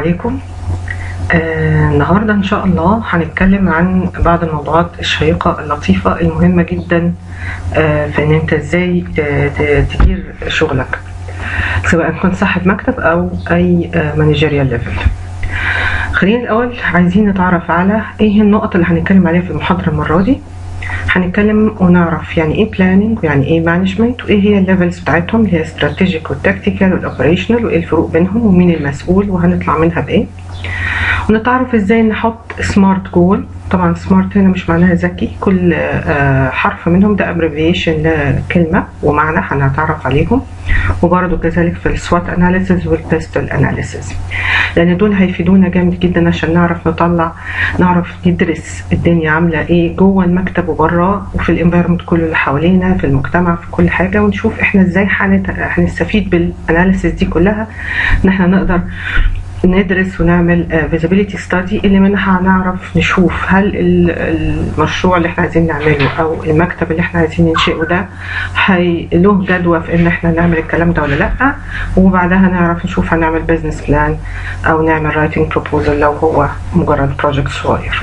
عليكم آه النهاردة إن شاء الله هنتكلم عن بعض الموضوعات الشيقة اللطيفة المهمة جدا آه في إن أنت إزاي ت- ت- تدير شغلك سواء كنت صاحب مكتب أو أي مانجيريال ليفل خلينا الأول عايزين نتعرف على إيه النقط اللي هنتكلم عليها في المحاضرة المرة دي هنتكلم ونعرف يعني ايه بلاننج ويعني ايه مانجمنت وايه هي الليفلز بتاعتهم اللي هي استراتيجيك والتكتيكال والاوبريشنال وايه الفروق بينهم ومين المسؤول وهنطلع منها بايه ونتعرف ازاي نحط سمارت جول طبعا سمارت هنا مش معناها ذكي كل آه، حرف منهم ده ابريفيشن لكلمه ومعنى هنتعرف عليهم وبرضه كذلك في السوات اناليسيز والبيستل اناليسيز لان دول هيفيدونا جامد جدا عشان نعرف نطلع نعرف ندرس الدنيا عامله ايه جوه المكتب وبره وفي الانفيرمنت كله اللي حوالينا في المجتمع في كل حاجه ونشوف احنا ازاي هنت- هنستفيد بالاناليسيز دي كلها ان احنا نقدر ندرس ونعمل فيزيبيليتي ستادي اللي منها هنعرف نشوف هل ال- المشروع اللي احنا عايزين نعمله او المكتب اللي احنا عايزين ننشئه ده هي له جدوى في ان احنا نعمل الكلام ده ولا لا وبعدها نعرف نشوف هنعمل بزنس بلان او نعمل رايتنج بروبوزل لو هو مجرد بروجكت صغير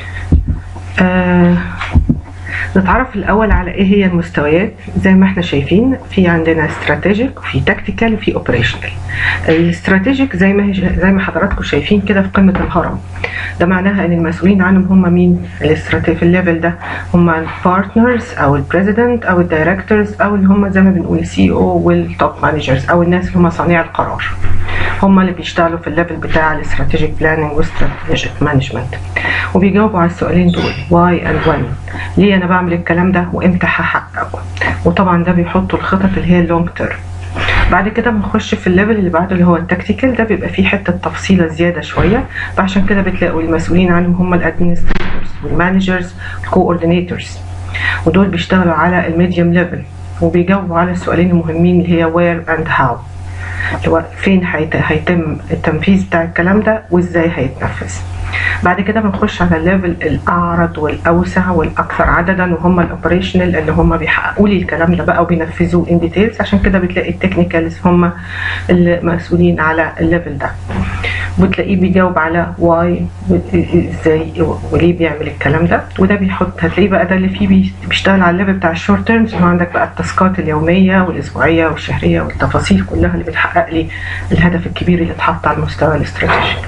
آه نتعرف الأول على إيه هي المستويات زي ما احنا شايفين في عندنا استراتيجيك وفي تكتيكال وفي اوبريشنال الاستراتيجيك زي ما هي زي ما حضراتكم شايفين كده في قمة الهرم ده معناها ان المسؤولين عنهم هم مين الاستراتيجي في الليفل ده هم البارتنرز او البريزيدنت او الدايركتورز او اللي هم زي ما بنقول السي او والتوب مانجرز او الناس اللي هم صانعي القرار هم اللي بيشتغلوا في الليفل بتاع الاستراتيجيك بلاننج واستراتيجيك مانجمنت وبيجاوبوا على السؤالين دول واي اند وين ليه انا بعمل الكلام ده وامتى هحققه وطبعا ده بيحطوا الخطط اللي هي اللونج تيرم بعد كده بنخش في الليفل اللي بعده اللي هو التكتيكال ده بيبقى فيه حته تفصيله زياده شويه فعشان كده بتلاقوا المسؤولين عنهم هم الادمنستريتورز والمانجرز والكوردينيتورز ودول بيشتغلوا على الميديوم ليفل وبيجاوبوا على السؤالين المهمين اللي هي وير اند هاو اللي هو فين هيت- هيتم التنفيذ بتاع الكلام ده وازاي هيتنفذ بعد كده بنخش على الليفل الاعرض والاوسع والاكثر عددا وهم الاوبريشنال اللي هم بيحققوا لي الكلام ده بقى وبينفذوه ان ديتيلز عشان كده بتلاقي التكنيكالز هم المسؤولين على الليفل ده وتلاقيه بيجاوب على واي ازاي وليه بيعمل الكلام ده وده بيحط هتلاقيه بقى ده اللي فيه بي- بيشتغل على الليفل بتاع الشورت تيرمز وعندك بقى التاسكات اليوميه والاسبوعيه والشهريه والتفاصيل كلها اللي بتحقق لي الهدف الكبير اللي اتحط على المستوى الاستراتيجي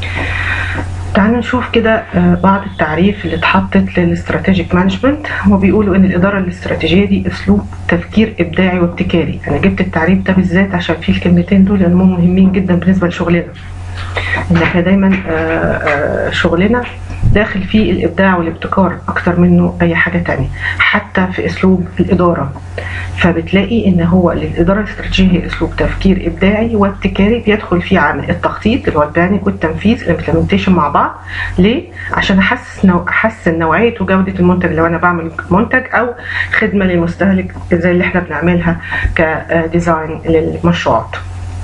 تعالوا نشوف كده آه، بعض التعريف اللي اتحطت للاستراتيجيك مانجمنت هو بيقولوا ان الاداره الاستراتيجيه دي اسلوب تفكير ابداعي وابتكاري انا جبت التعريف ده بالذات عشان فيه الكلمتين دول لانهم مهمين جدا بالنسبه لشغلنا ان احنا دايما آه، آه، شغلنا داخل فيه الابداع والابتكار اكتر منه اي حاجه تانية حتى في اسلوب الاداره فبتلاقي ان هو الاداره الاستراتيجيه هي اسلوب تفكير ابداعي وابتكاري بيدخل فيه عامل التخطيط اللي هو البلاننج والتنفيذ الامبلمنتيشن مع بعض ليه عشان احسس نوع احسن نوعيه وجوده المنتج لو انا بعمل منتج او خدمه للمستهلك زي اللي احنا بنعملها كديزاين للمشروعات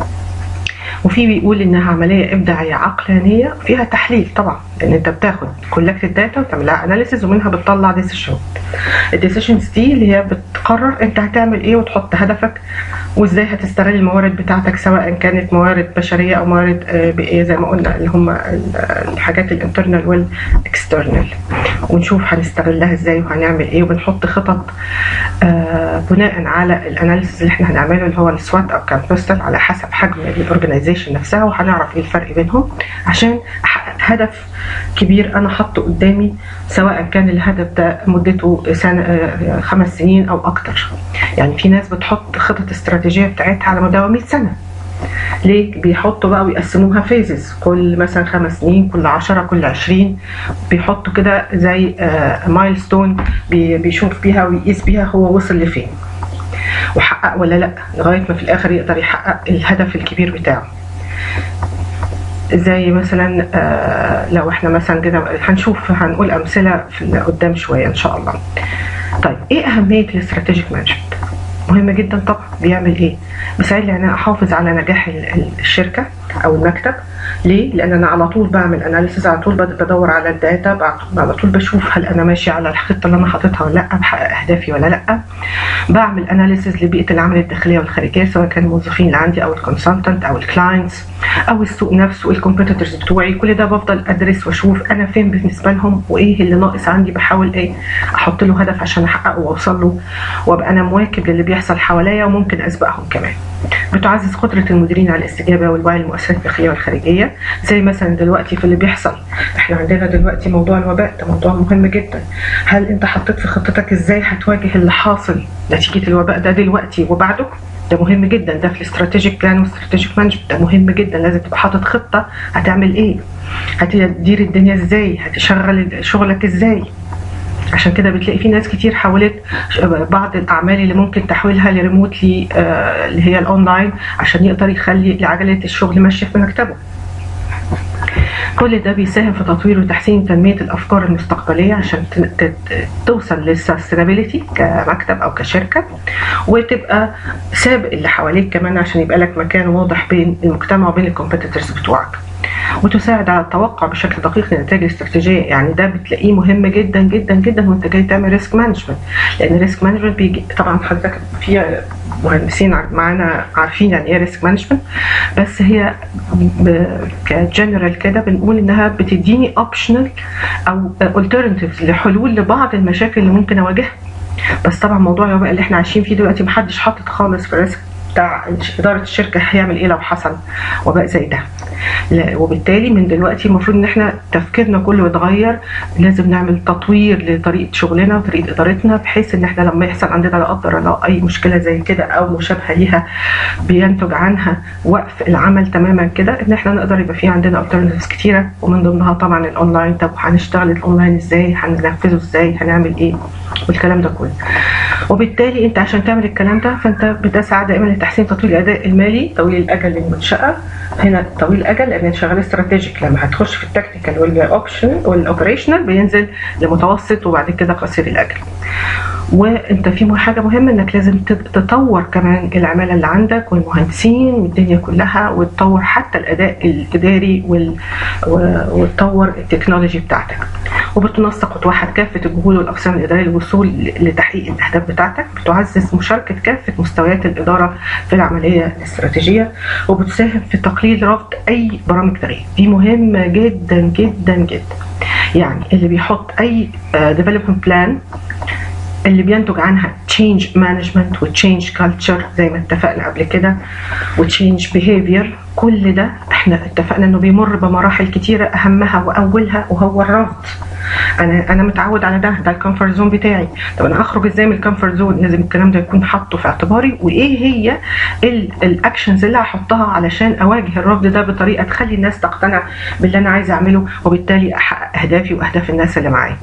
وفي بيقول انها عمليه ابداعيه عقلانيه فيها تحليل طبعا لان انت بتاخد كولكت الداتا وتعملها اناليسيز ومنها بتطلع ديسيشن الديسيشنز دي اللي هي بتقرر انت هتعمل ايه وتحط هدفك وازاي هتستغل الموارد بتاعتك سواء كانت موارد بشريه او موارد آه، بيئيه زي ما قلنا اللي هم ال- الحاجات الانترنال والاكسترنال ونشوف هنستغلها ازاي وهنعمل ايه وبنحط خطط آه، بناء على الاناليسيز اللي احنا هنعمله اللي هو السوات او كامبوستل على حسب حجم الاورجنايزيشن نفسها وهنعرف ايه الفرق بينهم عشان احقق هدف كبير انا حاطه قدامي سواء كان الهدف ده مدته سنة آه، خمس سنين او اكتر يعني في ناس بتحط خطط استراتيجيه بتاعتها على مدى 100 سنه ليه بيحطوا بقى ويقسموها فيزز كل مثلا خمس سنين كل عشرة كل عشرين بيحطوا كده زي مايلستون بيشوف بيها ويقيس بيها هو وصل لفين وحقق ولا لا لغايه ما في الاخر يقدر يحقق الهدف الكبير بتاعه زي مثلا آه، لو احنا مثلا كده هنشوف هنقول امثله في اللي قدام شويه ان شاء الله طيب ايه اهميه الاستراتيجيك مانجمنت مهمه جدا طبعا بيعمل ايه بيساعدني ان انا احافظ على نجاح ال- ال- الشركه او المكتب ليه؟ لان انا على طول بعمل اناليسيز على طول بدور على الداتا على طول بشوف هل انا ماشي على الخطه اللي انا حاططها ولا لا بحقق اهدافي ولا لا بعمل اناليسيز لبيئه العمل الداخليه والخارجيه سواء كان الموظفين اللي عندي او الكونسلتنت او الكلاينتس او السوق نفسه الكومبيتيتورز بتوعي كل ده بفضل ادرس واشوف انا فين بالنسبه لهم وايه اللي ناقص عندي بحاول ايه احط له هدف عشان احققه واوصل له وابقى انا مواكب للي بيحصل حواليا وممكن اسبقهم كمان بتعزز قدره المديرين على الاستجابه والوعي للمؤسسات الداخليه والخارجيه زي مثلا دلوقتي في اللي بيحصل احنا عندنا دلوقتي موضوع الوباء ده موضوع مهم جدا هل انت حطيت في خطتك ازاي هتواجه اللي حاصل نتيجه الوباء ده دلوقتي وبعده ده مهم جدا ده في الاستراتيجيك بلان والاستراتيجيك مانجمنت ده مهم جدا لازم تبقى حاطط خطه هتعمل ايه هتدير الدنيا ازاي هتشغل شغلك ازاي عشان كده بتلاقي في ناس كتير حاولت بعض الاعمال اللي ممكن تحويلها لريموتلي اللي هي الاونلاين عشان يقدر يخلي عجله الشغل ماشيه في مكتبه كل ده بيساهم في تطوير وتحسين تنمية الأفكار المستقبلية عشان توصل للسستينابيلتي كمكتب أو كشركة وتبقى سابق اللي حواليك كمان عشان يبقى لك مكان واضح بين المجتمع وبين الكومبيتيتورز بتوعك وتساعد على التوقع بشكل دقيق للنتائج الاستراتيجيه يعني ده بتلاقيه مهم جدا جدا جدا وانت جاي تعمل ريسك مانجمنت لان الريسك مانجمنت بيجي طبعا حضرتك في مهندسين معانا عارفين يعني ايه ريسك مانجمنت بس هي كجنرال كده بنقول انها بتديني اوبشنال او alternatives لحلول لبعض المشاكل اللي ممكن اواجهها بس طبعا موضوع الوباء اللي احنا عايشين فيه دلوقتي محدش حاطط خالص في الريسك بتاع اداره الشركه هيعمل ايه لو حصل وباء زي ده وبالتالي من دلوقتي المفروض ان احنا تفكيرنا كله يتغير لازم نعمل تطوير لطريقه شغلنا وطريقه ادارتنا بحيث ان احنا لما يحصل عندنا لا قدر الله اي مشكله زي كده او مشابهه ليها بينتج عنها وقف العمل تماما كده ان احنا نقدر يبقى في عندنا alternatives كتيره ومن ضمنها طبعا الاونلاين طب هنشتغل الاونلاين ازاي هننفذه ازاي هنعمل ايه والكلام ده كله وبالتالي انت عشان تعمل الكلام ده فانت بتسعى دائما لتحسين تطوير الاداء المالي طويل الاجل للمنشاه هنا طويل الاجل لان شغال استراتيجيك لما هتخش في التكنيكال والاوبشن والاوبريشنال بينزل لمتوسط وبعد كده قصير الاجل وانت في حاجه مهمه انك لازم تطور كمان العماله اللي عندك والمهندسين والدنيا كلها وتطور حتى الاداء الاداري وال... وتطور التكنولوجي بتاعتك وبتنسق وتوحد كافه الجهود والاقسام الاداريه للوصول لتحقيق الاهداف بتاعتك بتعزز مشاركه كافه مستويات الاداره في العمليه الاستراتيجيه وبتساهم في تقليل رفض اي برامج تغيير دي مهمه جدا جدا جدا يعني اللي بيحط اي ديفلوبمنت بلان اللي بينتج عنها change management و change culture زي ما اتفقنا قبل كده و change behavior كل ده احنا اتفقنا انه بيمر بمراحل كتيرة اهمها واولها وهو الرفض انا انا متعود على ده ده الكومفورت زون بتاعي طب انا اخرج ازاي من الكومفورت زون لازم الكلام ده يكون حاطه في اعتباري وايه هي الاكشنز اللي هحطها علشان اواجه الرفض ده بطريقه تخلي الناس تقتنع باللي انا عايزه اعمله وبالتالي احقق اهدافي واهداف الناس اللي معايا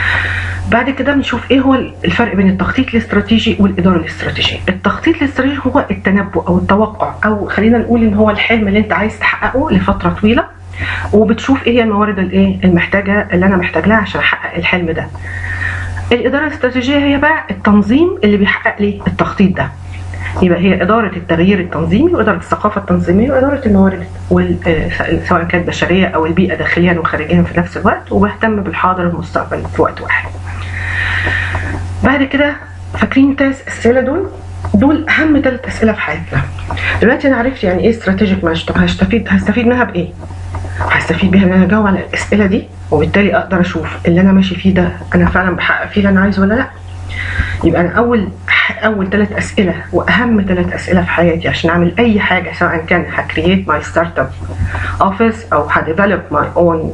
بعد كده بنشوف ايه هو الفرق بين التخطيط الاستراتيجي والاداره الاستراتيجيه التخطيط الاستراتيجي هو التنبؤ او التوقع او خلينا نقول ان هو الحلم اللي انت عايز تحققه لفتره طويله وبتشوف ايه هي الموارد الايه المحتاجه اللي انا محتاج لها عشان احقق الحلم ده الاداره الاستراتيجيه هي بقى التنظيم اللي بيحقق لي التخطيط ده يبقى هي إدارة التغيير التنظيمي وإدارة الثقافة التنظيمية وإدارة الموارد سواء كانت بشرية أو البيئة داخليا وخارجيا في نفس الوقت وبهتم بالحاضر والمستقبل في وقت واحد. بعد كده فاكرين ثلاث أسئلة دول؟ دول أهم ثلاث أسئلة في حياتنا. دلوقتي أنا عرفت يعني إيه استراتيجيك مانج طب هستفيد هستفيد منها بإيه؟ هستفيد بيها ان انا اجاوب على الاسئله دي وبالتالي اقدر اشوف اللي انا ماشي فيه ده انا فعلا بحقق فيه اللي انا عايزه ولا لا يبقى انا اول اول ثلاث اسئله واهم ثلاث اسئله في حياتي عشان اعمل اي حاجه سواء كان هكرييت ماي ستارت اب اوفيس او هديفلوب ماي اون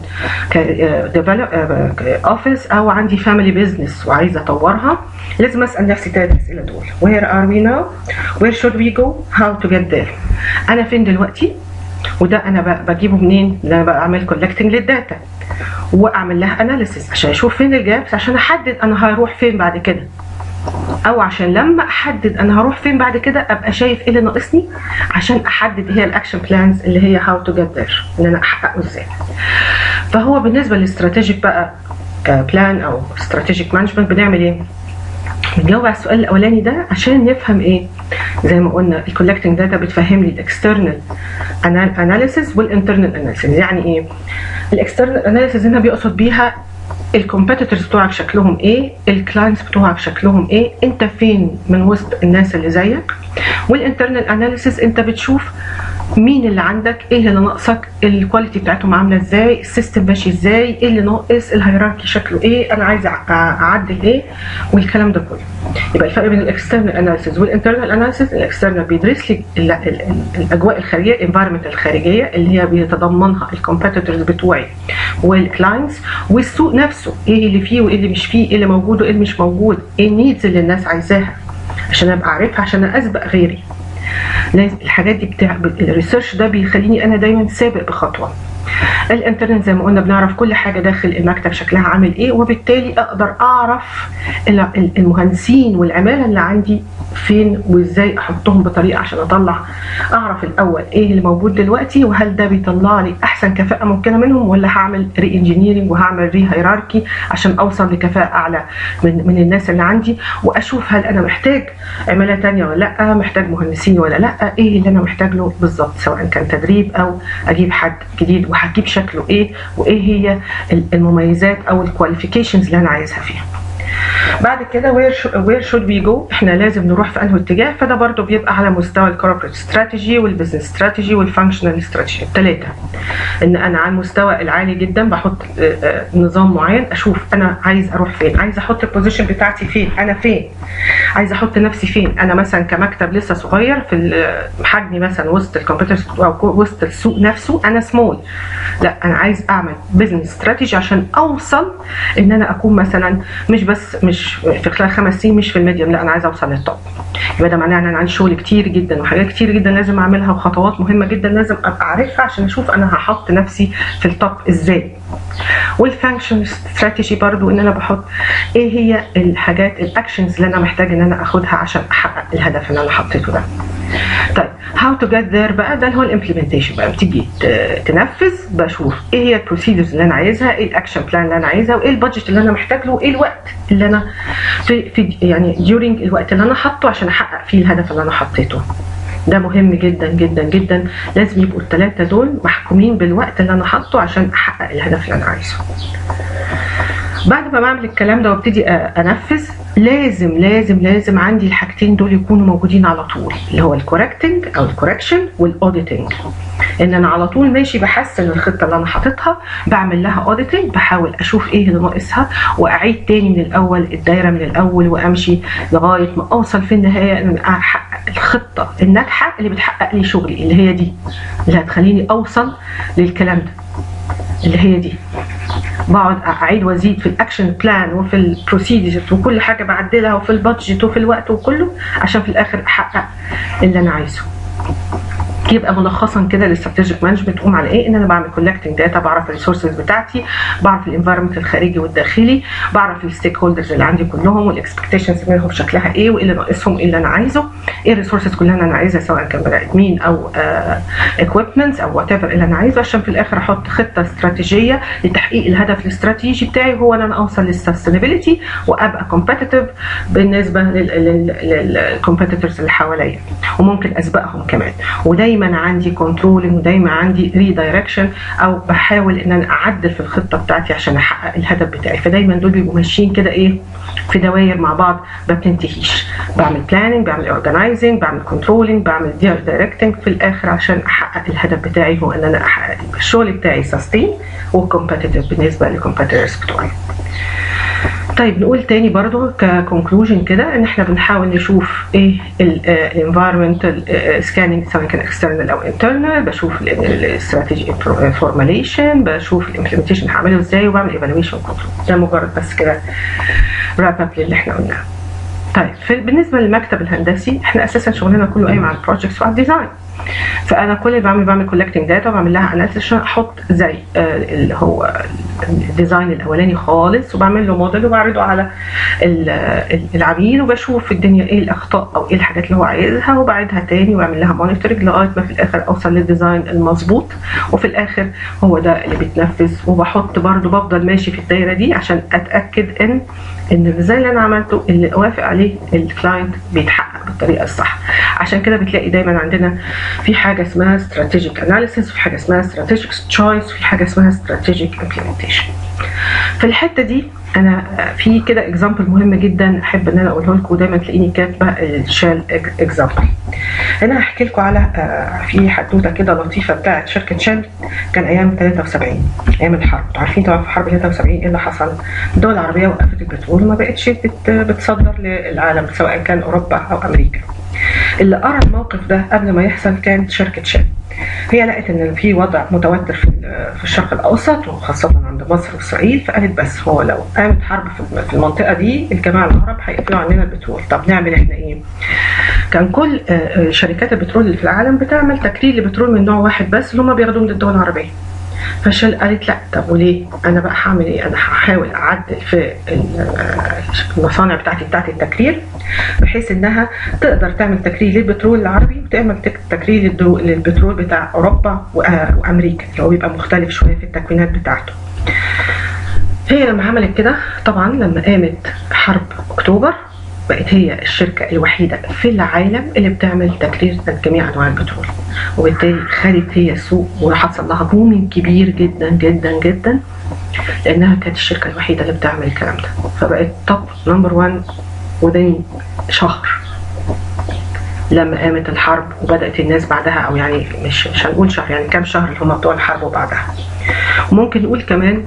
اوفيس او عندي فاميلي بزنس وعايزه اطورها لازم اسال نفسي ثلاث اسئله دول where are we now where should we go how to get there انا فين دلوقتي وده انا بجيبه منين؟ ان انا بعمل كولكتنج للداتا واعمل لها اناليسيس عشان اشوف فين الجابس عشان احدد انا هروح فين بعد كده او عشان لما احدد انا هروح فين بعد كده ابقى شايف ايه اللي ناقصني عشان احدد هي الاكشن بلانز اللي هي هاو تو جيت ذير ان انا احققه ازاي فهو بالنسبه للاستراتيجيك بقى بلان او استراتيجيك مانجمنت بنعمل ايه بنجاوب على السؤال الاولاني ده عشان نفهم ايه زي ما قلنا الكولكتنج داتا بتفهم لي الاكسترنال اناليسيس والانترنال اناليسيس يعني ايه الاكسترنال اناليسيس هنا بيقصد بيها الكومبيتيتورز بتوعك شكلهم ايه الكلاينتس بتوعك شكلهم ايه انت فين من وسط الناس اللي زيك والانترنال اناليسيس انت بتشوف مين اللي عندك ايه اللي ناقصك الكواليتي بتاعتهم عامله ازاي السيستم ماشي ازاي ايه اللي ناقص الهيراركي شكله ايه انا عايزه اعدل ايه والكلام ده كله يبقى الفرق بين الاكسترنال اناليسيس والانترنال اناليسيس الاكسترنال بيدرس لي الاجواء الخارجيه الانفايرمنت الخارجيه اللي هي بيتضمنها الكومبيتيتورز بتوعي والكلاينتس والسوق نفسه ايه اللي فيه وايه اللي مش فيه ايه اللي موجود وايه اللي مش موجود ايه النيدز اللي الناس عايزاها عشان ابقى عارفها عشان اسبق غيري الحاجات دي بتاع الريسيرش ده بيخليني انا دايما سابق بخطوه الانترنت زي ما قلنا بنعرف كل حاجه داخل المكتب شكلها عامل ايه وبالتالي اقدر اعرف المهندسين والعماله اللي عندي فين وازاي احطهم بطريقه عشان اطلع اعرف الاول ايه اللي موجود دلوقتي وهل ده بيطلع لي احسن كفاءه ممكنه منهم ولا هعمل ري انجينيرنج وهعمل ري هيراركي عشان اوصل لكفاءه اعلى من من الناس اللي عندي واشوف هل انا محتاج عماله ثانيه ولا لا محتاج مهندسين ولا لا ايه اللي انا محتاج له بالظبط سواء كان تدريب او اجيب حد جديد وهجيب شكله ايه وايه هي المميزات او الكواليفيكيشنز اللي انا عايزها فيها بعد كده وير وير شود وي جو احنا لازم نروح في انهي اتجاه فده برضو بيبقى على مستوى الكوربريت استراتيجي والبزنس استراتيجي والفانكشنال استراتيجي الثلاثه ان انا على المستوى العالي جدا بحط نظام معين اشوف انا عايز اروح فين عايز احط البوزيشن بتاعتي فين انا فين عايز احط نفسي فين انا مثلا كمكتب لسه صغير في حجمي مثلا وسط الكمبيوتر او وسط السوق نفسه انا سمول لا انا عايز اعمل بزنس استراتيجي عشان اوصل ان انا اكون مثلا مش بس مش في خلال خمس سنين مش في الميديوم لا انا عايزه اوصل للتوب يبقى ده معناه ان انا عندي شغل كتير جدا وحاجات كتير جدا لازم اعملها وخطوات مهمه جدا لازم ابقى عارفها عشان اشوف انا هحط نفسي في التوب ازاي والفانكشن استراتيجي برضو ان انا بحط ايه هي الحاجات الاكشنز اللي انا محتاج ان انا اخدها عشان احقق الهدف اللي انا حطيته ده طيب هاو تو جيت ذير بقى ده اللي هو الامبلمنتيشن بقى بتيجي تنفذ بشوف ايه هي البروسيدرز اللي انا عايزها ايه الاكشن بلان اللي انا عايزها وايه البادجت اللي انا محتاج له وايه الوقت اللي انا في, في يعني during الوقت اللي انا حاطه عشان احقق فيه الهدف اللي انا حطيته ده مهم جدا جدا جدا لازم يبقوا الثلاثه دول محكومين بالوقت اللي انا حاطه عشان احقق الهدف اللي انا عايزه بعد ما بعمل الكلام ده وابتدي انفذ لازم لازم لازم عندي الحاجتين دول يكونوا موجودين على طول اللي هو الكوركتنج او الكوركشن والاوديتنج ان انا على طول ماشي بحسن الخطه اللي انا حاططها بعمل لها اوديتنج بحاول اشوف ايه اللي ناقصها واعيد تاني من الاول الدايره من الاول وامشي لغايه ما اوصل في النهايه ان احقق الخطه الناجحه اللي بتحقق لي شغلي اللي هي دي اللي هتخليني اوصل للكلام ده اللي هي دي بقعد اعيد وازيد في الاكشن بلان وفي البروسيدجز وكل حاجه بعدلها وفي البادجت وفي الوقت وكله عشان في الاخر احقق اللي انا عايزه يبقى ملخصا كده الاستراتيجيك مانجمنت تقوم على ايه ان انا بعمل كولكتنج داتا بعرف الريسورسز بتاعتي بعرف الانفايرمنت الخارجي والداخلي بعرف الستيك هولدرز اللي عندي كلهم والاكسبكتيشنز منهم شكلها ايه وايه اللي ناقصهم ايه اللي انا عايزه ايه الريسورسز كلها اللي انا عايزها سواء كان بني ادمين او اكويبمنتس او وات ايفر اللي انا عايزه عشان في الاخر احط خطه استراتيجيه لتحقيق الهدف الاستراتيجي بتاعي هو ان انا اوصل للسستينابيلتي وابقى كومبتيتيف بالنسبه للكومبيتيتورز اللي حواليا وممكن اسبقهم كمان ودايما دايما عندي كنترولنج ودايما عندي ريدايركشن او بحاول ان انا اعدل في الخطه بتاعتي عشان احقق الهدف بتاعي فدايما دول بيبقوا ماشيين كده ايه في دواير مع بعض ما بتنتهيش بعمل بلاننج بعمل اورجنايزنج بعمل كنترولنج بعمل دايركتنج في الاخر عشان احقق الهدف بتاعي هو ان انا احقق الشغل بتاعي سستين وكومبتيتيف بالنسبه للكومبيتيتورز بتوعي طيب نقول تاني برضو ككونكلوجن كده ان احنا بنحاول نشوف ايه الانفايرمنت سكاننج سواء كان اكسترنال او انترنال بشوف الاستراتيجي فورماليشن بشوف الامبلمنتيشن هعمله ازاي وبعمل ايفالويشن كنترول ده مجرد بس كده راب اب للي احنا قلناه طيب بالنسبه للمكتب الهندسي احنا اساسا شغلنا كله قايم على البروجكتس وعلى الديزاين فانا كل اللي بعمل بعمل كولكتنج داتا وبعمل لها اناليسيس عشان احط زي آه اللي هو الديزاين الاولاني خالص وبعمل له موديل وبعرضه على العميل وبشوف في الدنيا ايه الاخطاء او ايه الحاجات اللي هو عايزها وبعدها تاني واعمل لها مونيتورنج لغايه ما في الاخر اوصل للديزاين المظبوط وفي الاخر هو ده اللي بيتنفذ وبحط برده بفضل ماشي في الدايره دي عشان اتاكد ان ان الديزاين اللي انا عملته اللي وافق عليه الكلاينت بيتحقق بالطريقه الصح عشان كده بتلاقي دايما عندنا في حاجه اسمها strategic analysis في حاجه اسمها strategic choice في حاجه اسمها strategic implementation في الحته دي انا في كده اكزامبل مهم جدا احب ان انا اقوله لكم ودايما تلاقيني كاتبه الشال اكزامبل هنا هحكي لكم على في حدوته كده لطيفه بتاعت شركه شال كان ايام 73 ايام الحرب عارفين طبعا في حرب 73 ايه اللي حصل الدول العربيه وقفت البترول وما بقتش بتصدر للعالم سواء كان اوروبا او امريكا اللي قرا الموقف ده قبل ما يحصل كانت شركه شال هي لقت ان في وضع متوتر في في الشرق الاوسط وخاصه عند مصر واسرائيل فقالت بس هو لو قامت حرب في المنطقه دي الجماعه العرب هيقفلوا عننا البترول طب نعمل احنا ايه؟ كان كل شركات البترول اللي في العالم بتعمل تكرير لبترول من نوع واحد بس اللي هم بياخدوه من الدول العربيه فشل قالت لا طب وليه انا بقى هعمل ايه انا هحاول اعدل في المصانع بتاعتي بتاعت التكرير بحيث انها تقدر تعمل تكرير للبترول العربي وتعمل تكرير للبترول بتاع اوروبا وامريكا اللي هو بيبقى مختلف شويه في التكوينات بتاعته هي لما عملت كده طبعا لما قامت حرب اكتوبر بقت هي الشركة الوحيدة في العالم اللي بتعمل تكرير جميع أنواع البترول وبالتالي خدت هي السوق وحصل لها بومين كبير جدا جدا جدا لأنها كانت الشركة الوحيدة اللي بتعمل الكلام ده فبقت توب نمبر 1 within شهر لما قامت الحرب وبدات الناس بعدها او يعني مش مش هنقول شهر يعني كام شهر اللي هم بتوع الحرب وبعدها وممكن نقول كمان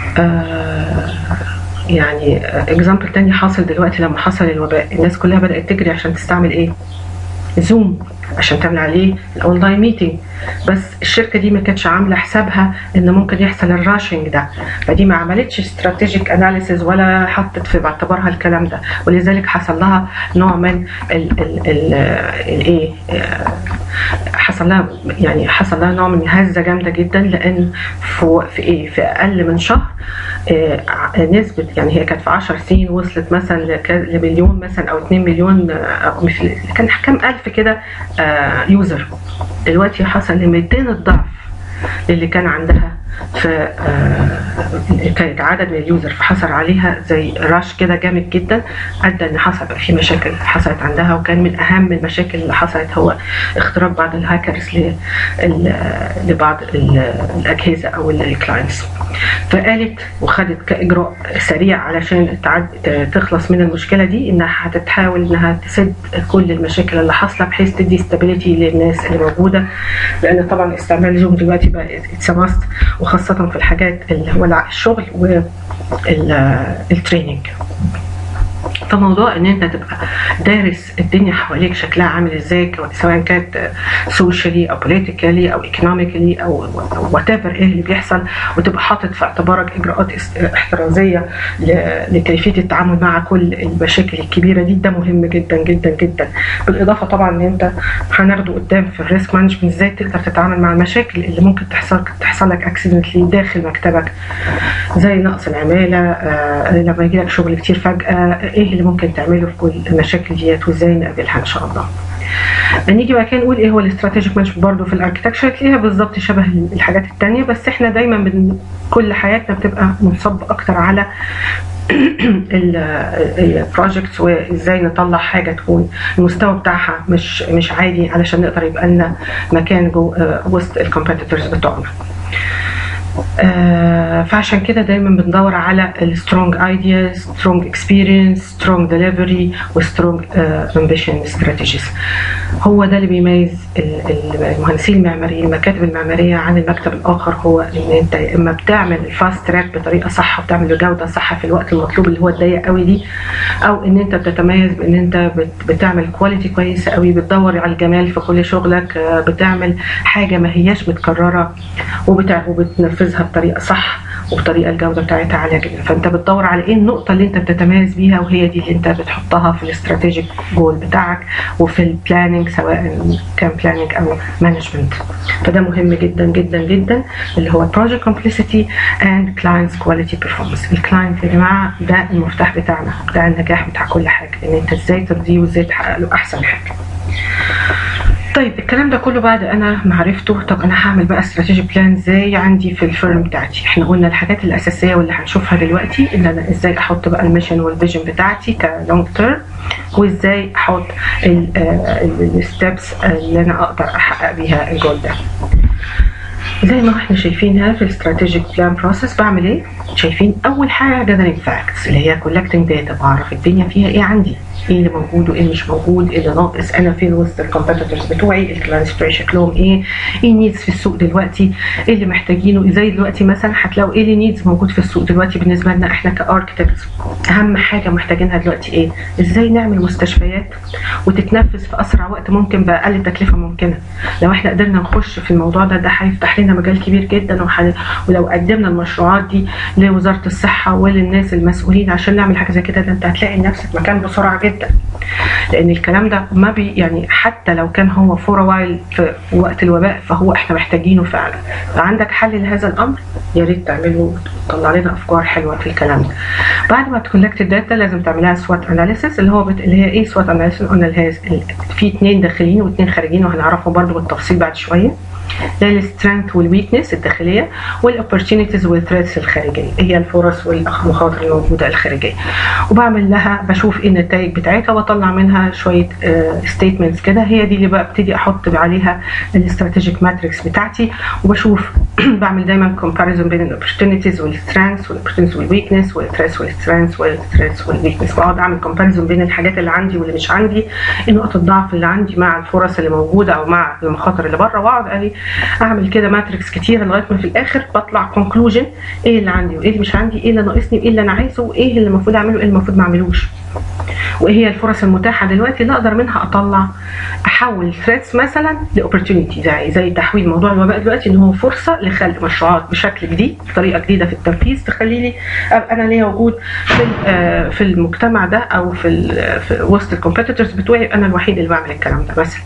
آه يعني اكزامبل تاني حاصل دلوقتي لما حصل الوباء الناس كلها بدات تجري عشان تستعمل ايه زوم عشان تعمل عليه الاونلاين ميتنج بس الشركه دي ما كانتش عامله حسابها ان ممكن يحصل الراشنج ده فدي ما عملتش استراتيجيك اناليسيز ولا حطت في اعتبارها الكلام ده ولذلك حصل لها نوع من الايه حصل لها يعني حصل لها نوع من هزه جامده جدا لان في, في ايه في اقل من شهر نسبه يعني هي كانت في 10 سنين وصلت مثلا لمليون مثلا او 2 مليون أو كان كام الف كده يوزر دلوقتي حصل ل 200 الضعف اللي كان عندها في كانت عدد من اليوزر فحصل عليها زي راش كده جامد جدا ادى ان حصل بقى في مشاكل حصلت عندها وكان من اهم المشاكل اللي حصلت هو اختراق بعض الهاكرز لبعض الاجهزه او الكلاينتس فقالت وخدت كاجراء سريع علشان تخلص من المشكله دي انها هتحاول انها تسد كل المشاكل اللي حاصله بحيث تدي ستابيليتي للناس اللي موجوده لان طبعا استعمال زوم دلوقتي بقى اتس ماست وخاصه في الحاجات اللي هو الشغل والتريننج فموضوع ان انت تبقى دارس الدنيا حواليك شكلها عامل ازاي سواء كانت سوشيالي او بوليتيكالي او ايكونوميكالي او وات ايفر ايه اللي بيحصل وتبقى حاطط في اعتبارك اجراءات احترازيه لكيفيه التعامل مع كل المشاكل الكبيره دي ده مهم جدا جدا جدا بالاضافه طبعا ان انت هناخده قدام في الريسك مانجمنت ازاي تقدر تتعامل مع المشاكل اللي ممكن تحصل تحصل لك اكسيدنتلي داخل مكتبك زي نقص العماله آه لما يجي لك شغل كتير فجاه ايه اللي ممكن تعمله في كل المشاكل ديت وازاي نقابلها ان شاء الله نيجي بقى كده نقول ايه هو الاستراتيجيك مانجمنت برضه في الاركتكشر تلاقيها بالظبط شبه الحاجات التانية بس احنا دايما من كل حياتنا بتبقى منصب اكتر على البروجكتس وازاي نطلع حاجه تكون المستوى بتاعها مش مش عالي علشان نقدر يبقى لنا مكان جو وسط الكومبيتيتورز بتوعنا آه فعشان كده دايما بندور على السترونج ايدياز سترونج اكسبيرينس سترونج ديليفري وسترونج امبيشن استراتيجيز هو ده اللي بيميز المهندسين المعماريين المكاتب المعماريه عن المكتب الاخر هو ان انت يا اما بتعمل الفاست تراك بطريقه صح وبتعمل الجوده صح في الوقت المطلوب اللي هو الضيق قوي دي او ان انت بتتميز بان انت بتعمل كواليتي كويسه قوي بتدور على الجمال في كل شغلك بتعمل حاجه ما هياش متكرره وبتنفذ تنفذها بطريقه صح وبطريقه الجوده بتاعتها عاليه جدا فانت بتدور على ايه النقطه اللي انت بتتميز بيها وهي دي اللي انت بتحطها في الاستراتيجيك جول بتاعك وفي البلاننج سواء كان بلاننج او مانجمنت فده مهم جدا جدا جدا اللي هو project complexity and clients quality performance الكلاينت يا جماعه ده المفتاح بتاعنا بتاع النجاح بتاع كل حاجه ان انت ازاي ترضيه وازاي تحقق له احسن حاجه طيب الكلام ده كله بعد انا معرفته طب انا هعمل بقى استراتيجي بلان ازاي عندي في الفيرم بتاعتي احنا قلنا الحاجات الاساسيه واللي هنشوفها دلوقتي ان انا ازاي احط بقى الميشن والفيجن بتاعتي كلونج تيرم وازاي احط الستبس اللي انا اقدر احقق بيها الجول ده زي ما احنا شايفينها في الاستراتيجيك بلان بروسيس بعمل ايه؟ شايفين اول حاجه جذرينج فاكتس اللي هي كولكتنج داتا بعرف الدنيا فيها ايه عندي ايه اللي موجود وايه اللي مش موجود ايه اللي ناقص انا فين وسط الكومبيتيتورز بتوعي الكلاينتس بتوعي شكلهم ايه ايه نيدز في السوق دلوقتي ايه اللي محتاجينه زي دلوقتي مثلا هتلاقوا ايه اللي نيدز موجود في السوق دلوقتي بالنسبه لنا احنا كاركتكتس اهم حاجه محتاجينها دلوقتي ايه ازاي نعمل مستشفيات وتتنفذ في اسرع وقت ممكن باقل تكلفه ممكنه لو احنا قدرنا نخش في الموضوع ده ده هيفتح لنا مجال كبير جدا وحل... ولو قدمنا المشروعات دي لوزاره الصحه وللناس المسؤولين عشان نعمل حاجه زي كده ده انت هتلاقي نفسك مكان بسرعه جدا لان الكلام ده ما بي يعني حتى لو كان هو فور وايل في وقت الوباء فهو احنا محتاجينه فعلا فعندك حل لهذا الامر يا ريت تعملوا تطلع لنا افكار حلوه في الكلام ده بعد ما تكولكت الداتا لازم تعملها سوات اناليسيس اللي هو بت... اللي هي ايه سوات اناليسيس قلنا اللي هي في اثنين داخلين واثنين خارجين وهنعرفهم برضو بالتفصيل بعد شويه ده السترينث والويكنس الداخليه والاوبورتونيتيز والثريتس الخارجيه هي الفرص والمخاطر الموجوده الخارجيه وبعمل لها بشوف ايه النتائج بتاعتها واطلع منها شويه ستيتمنتس كده هي دي اللي بقى ابتدي احط عليها الاستراتيجيك ماتريكس بتاعتي وبشوف بعمل دايما كومباريزون بين الاوبورتونيتيز والسترينثs والاوبورتونيتيز والويكنس والثريتس والسترينثs والثريتس والويكنس بقعد اعمل كومباريزون بين الحاجات اللي عندي واللي مش عندي نقط الضعف اللي عندي مع الفرص اللي موجوده او مع المخاطر اللي بره واقعد اعمل كده ماتريكس كتير لغايه ما في الاخر بطلع كونكلوجن ايه اللي عندي وايه اللي مش عندي ايه اللي ناقصني وايه اللي انا عايزه وايه اللي المفروض اعمله وايه اللي المفروض ما اعملوش وايه هي الفرص المتاحه دلوقتي اللي اقدر منها اطلع احول ثريتس مثلا لاوبورتونيتي زي زي تحويل موضوع الوباء دلوقتي ان هو فرصه لخلق مشروعات بشكل جديد بطريقه جديده في التنفيذ تخلي لي ابقى انا ليا وجود في في المجتمع ده او في, في وسط الكومبيتيتورز بتوعي انا الوحيد اللي بعمل الكلام ده مثلا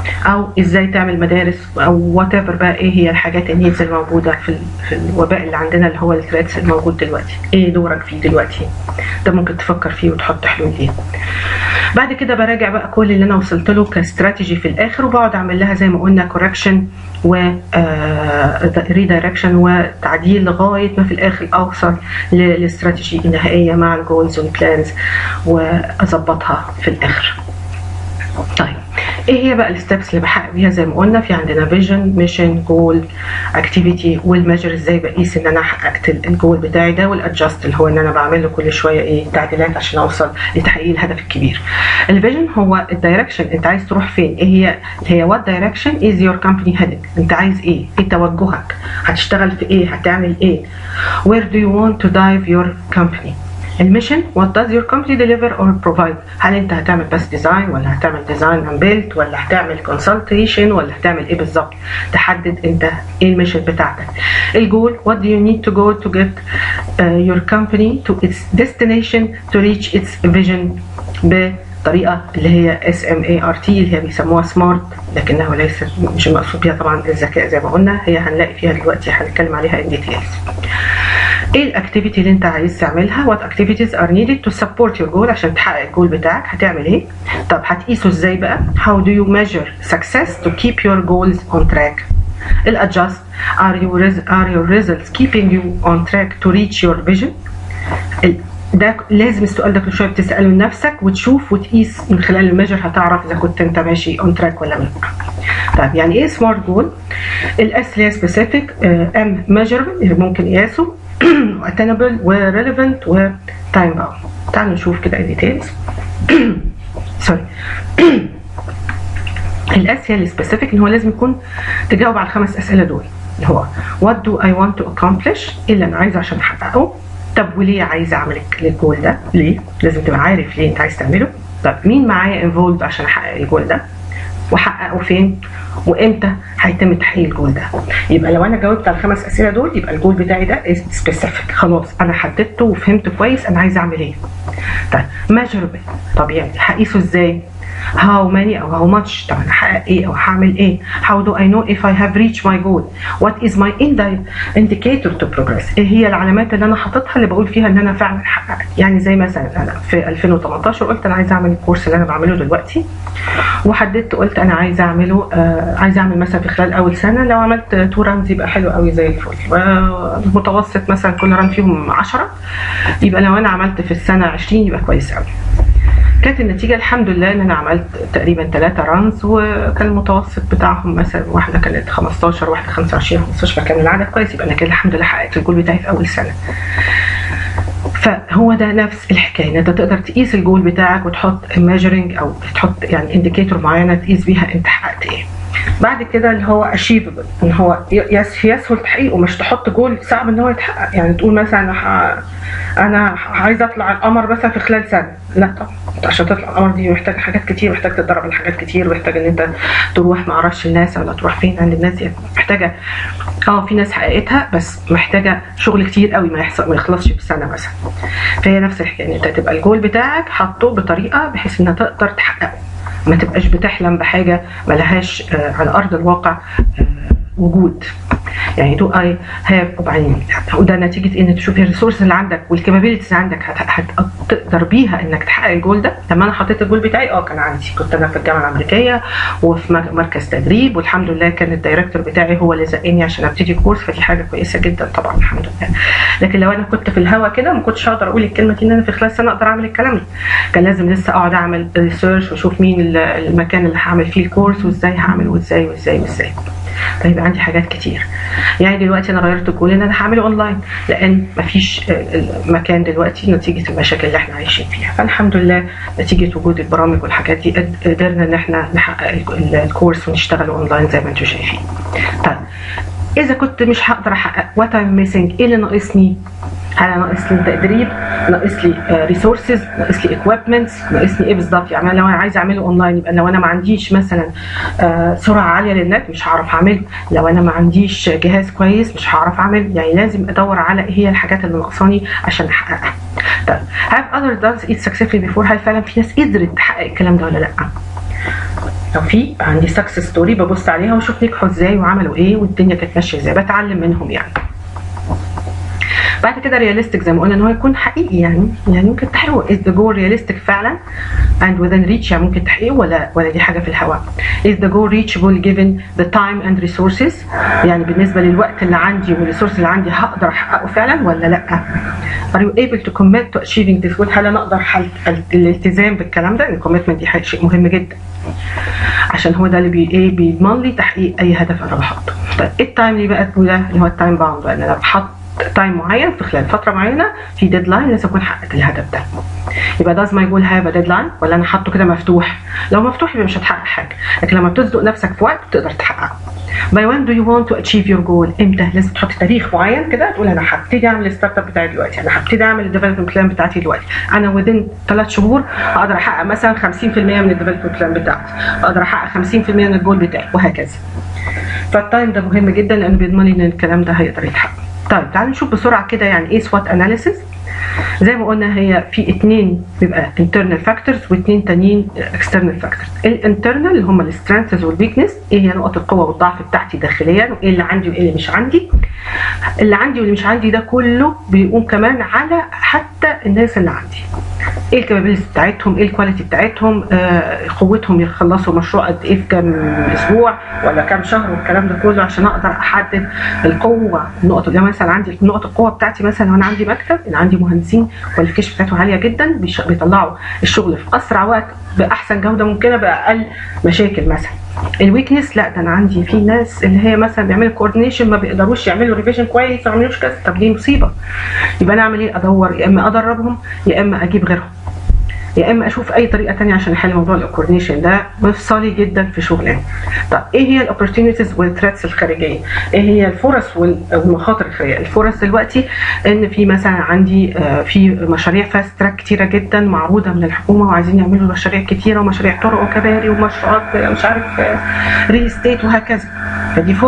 او ازاي تعمل مدارس او وات ايفر بقى ايه هي الحاجات النيدز الموجوده في في الوباء اللي عندنا اللي هو الثريتس الموجود دلوقتي ايه دورك فيه دلوقتي ده ممكن تفكر فيه وتحط حلول ليه بعد كده براجع بقى كل اللي انا وصلت له كاستراتيجي في الاخر وبقعد اعمل لها زي ما قلنا كوركشن و ريدايركشن وتعديل لغايه ما في الاخر اوصل للاستراتيجي النهائيه مع الجولز والبلانز واظبطها في الاخر طيب ايه هي بقى الستبس اللي بحقق بيها زي ما قلنا في عندنا فيجن ميشن جول اكتيفيتي والميجر ازاي بقيس ان انا حققت الجول بتاعي ده والادجست اللي هو ان انا بعمل له كل شويه ايه تعديلات عشان اوصل لتحقيق الهدف الكبير الفيجن هو الدايركشن انت عايز تروح فين ايه هي اللي هي وات دايركشن از يور كومباني هيدنج انت عايز ايه ايه توجهك هتشتغل في ايه هتعمل ايه where do you want to dive your company الميشن what does your company deliver or provide هل انت هتعمل بس ديزاين ولا هتعمل ديزاين and build ولا هتعمل consultation ولا هتعمل ايه بالظبط تحدد انت ايه الميشن بتاعتك الجول what do you need to go to get uh, your company to its destination to reach its vision بطريقه اللي هي اس ام اي ار تي اللي هي بيسموها سمارت لكنها ليست مش المقصود بيها طبعا الذكاء زي ما قلنا هي هنلاقي فيها دلوقتي هنتكلم عليها ان ديتيلز ايه الاكتيفيتي اللي انت عايز تعملها وات اكتيفيتيز ار نيدد تو سبورت يور جول عشان تحقق الجول بتاعك هتعمل ايه طب هتقيسه ازاي بقى how do you measure success to keep your goals on track الادجست are your are your results keeping you on track to reach your vision ده لازم السؤال ده كل شويه بتساله لنفسك وتشوف وتقيس من خلال الميجر هتعرف اذا كنت انت ماشي اون تراك ولا لا. طيب يعني ايه سمارت جول؟ الاس اللي هي سبيسيفيك ام ميجربل ممكن قياسه واتنبل وريليفنت وتايم باوند. تعالوا نشوف كده الديتيلز. سوري. الاس هي السبيسيفيك ان هو لازم يكون تجاوب على الخمس اسئله دول اللي هو what do I want to accomplish ايه اللي انا عايزه عشان احققه طب وليه عايز اعمل الجول ده؟ ليه؟ لازم تبقى عارف ليه انت عايز تعمله. طب مين معايا انفولد عشان احقق الجول ده؟ واحققه فين؟ وامتى هيتم تحقيق الجول ده؟ يبقى لو انا جاوبت على الخمس اسئله دول يبقى الجول بتاعي ده سبيسيفيك خلاص انا حددته وفهمت كويس انا عايز اعمل ايه. طيب ميجربل طب يعني هقيسه ازاي؟ how many او how much طب انا هحقق ايه او هعمل ايه how do I know if I have reached my goal what is my indicator to progress ايه هي العلامات اللي انا حاططها اللي بقول فيها ان انا فعلا حققت يعني زي مثلا انا في 2018 قلت انا عايزه اعمل الكورس اللي انا بعمله دلوقتي وحددت قلت انا عايزه اعمله آه عايزه اعمل مثلا في خلال اول سنه لو عملت تو رانز يبقى حلو قوي زي الفل متوسط مثلا كل ران فيهم 10 يبقى لو انا عملت في السنه 20 يبقى كويس قوي كانت النتيجه الحمد لله ان انا عملت تقريبا ثلاثة رانز وكان المتوسط بتاعهم مثلا واحده كانت 15 واحده 25 15 فكان العدد كويس يبقى انا كده الحمد لله حققت الجول بتاعي في اول سنه فهو ده نفس الحكايه ان انت تقدر تقيس الجول بتاعك وتحط ميجرنج او تحط يعني انديكيتور معينه تقيس بيها انت حققت ايه بعد كده اللي هو اشيفبل ان هو يسهل تحقيقه مش تحط جول صعب ان هو يتحقق يعني تقول مثلا انا عايزه اطلع القمر مثلا في خلال سنه لا طبعا عشان تطلع القمر دي محتاج حاجات كتير محتاج تتدرب على حاجات كتير محتاج ان انت تروح ما اعرفش الناس ولا تروح فين عند الناس دي محتاجه اه في ناس حققتها بس محتاجه شغل كتير قوي ما يحصل ما يخلصش في سنه مثلا فهي نفس الحكايه ان انت تبقى الجول بتاعك حاطه بطريقه بحيث انها تقدر تحققه ما تبقاش بتحلم بحاجه ملهاش آه على ارض الواقع آه وجود يعني دو اي هاف وبعدين وده نتيجه ان تشوف الريسورس اللي عندك والكابابيلتيز عندك هتقدر بيها انك تحقق الجول ده لما انا حطيت الجول بتاعي اه كان عندي كنت انا في الجامعه الامريكيه وفي مركز تدريب والحمد لله كان الدايركتور بتاعي هو اللي زقني عشان ابتدي كورس فدي حاجه كويسه جدا طبعا الحمد لله لكن لو انا كنت في الهوا كده ما كنتش هقدر اقول الكلمه دي ان انا في خلال سنه اقدر اعمل الكلام ده كان لازم لسه اقعد اعمل ريسيرش واشوف مين المكان اللي هعمل فيه الكورس وازاي هعمل وازاي وازاي وازاي فيبقى عندي حاجات كتير يعني دلوقتي انا غيرت الجول ان انا هعمله اونلاين لان مفيش مكان دلوقتي نتيجه المشاكل اللي احنا عايشين فيها فالحمد لله نتيجه وجود البرامج والحاجات دي قدرنا ان احنا نحقق الكورس ونشتغل اونلاين زي ما انتم شايفين طيب اذا كنت مش هقدر احقق وات ام ميسنج ايه اللي ناقصني هل ناقص لي تدريب ناقص لي ريسورسز ناقص لي اكويبمنتس ناقصني ايه بالظبط يعني لو انا عايزه اعمله اونلاين يبقى لو انا ما عنديش مثلا سرعه عاليه للنت مش هعرف اعمله لو انا ما عنديش جهاز كويس مش هعرف اعمل يعني لازم ادور على ايه هي الحاجات اللي ناقصاني عشان احققها طيب have other done it successfully before هل فعلا في ناس قدرت تحقق الكلام ده ولا لا لو في عندي سكسس ستوري ببص عليها واشوف نجحوا ازاي وعملوا ايه والدنيا كانت ماشيه ازاي بتعلم منهم يعني بعد كده رياليستيك زي ما قلنا ان هو يكون حقيقي يعني يعني ممكن تحقيقه از ذا جول رياليستيك فعلا and within reach يعني ممكن تحقيقه ولا ولا دي حاجه في الهواء is the goal reachable given the time and resources يعني بالنسبه للوقت اللي عندي والريسورس اللي عندي هقدر احققه فعلا ولا لا are you able to commit to achieving this goal هل انا اقدر حل الالتزام بالكلام ده الكوميتمنت دي شيء مهم جدا عشان هو ده اللي بي ايه بيضمن لي تحقيق اي هدف انا بحطه طيب ايه التايم اللي بقى ده اللي هو التايم باوند بقى انا بحط تايم معين في خلال فتره معينه في ديدلاين لازم اكون حققت الهدف ده يبقى داز ما يقول هاف ديدلاين ولا انا حاطه كده مفتوح لو مفتوح يبقى مش هتحقق حاجه لكن لما بتزنق نفسك في وقت تقدر تحققه by when do you want to achieve your goal امتى لازم تحط تاريخ معين كده تقول انا هبتدي اعمل الستارت اب بتاعي دلوقتي انا هبتدي اعمل الديفلوبمنت بلان بتاعتي دلوقتي انا within ثلاث شهور اقدر احقق مثلا 50% من الديفلوبمنت بلان بتاعتي اقدر احقق 50% من الجول بتاعي وهكذا فالتايم ده مهم جدا لانه بيضمن لي ان الكلام ده هيقدر يتحقق طيب تعالوا نشوف بسرعه كده يعني ايه سوات اناليسيس زي ما قلنا هي في اثنين بيبقى internal factors واثنين تانيين external factors الانترنال اللي هم السترينثز والويكنس ايه هي نقط القوه والضعف بتاعتي داخليا وايه اللي عندي وايه اللي مش عندي اللي عندي واللي مش عندي ده كله بيقوم كمان على حتى الناس اللي عندي ايه الكابابيلتي بتاعتهم ايه الكواليتي بتاعتهم آه قوتهم يخلصوا مشروع قد ايه في كام اسبوع ولا كام شهر والكلام ده كله عشان اقدر احدد القوه النقط اللي مثلا عندي نقط القوه بتاعتي مثلا وانا عندي مكتب ان عندي مهندسين كواليفيكيشن بتاعته عاليه جدا بيطلعوا الشغل في اسرع وقت باحسن جوده ممكنه باقل مشاكل مثلا الويكنس لا ده انا عندي في ناس اللي هي مثلا بيعملوا كوردينيشن ما بيقدروش يعملوا ريفيجن كويس ما يعملوش كذا طب دي مصيبه يبقى انا اعمل ايه ادور يا اما ادربهم يا اما اجيب غيرهم يا اما اشوف اي طريقه تانية عشان احل موضوع الكوردينيشن ده مفصلي جدا في شغلنا طب ايه هي الاوبورتونيتيز والثريتس الخارجيه ايه هي الفرص والمخاطر الخارجيه الفرص دلوقتي ان في مثلا عندي في مشاريع فاست تراك كتيره جدا معروضه من الحكومه وعايزين يعملوا مشاريع كتيره ومشاريع طرق وكباري ومشروعات مش عارف ريل استيت وهكذا فدي فرصه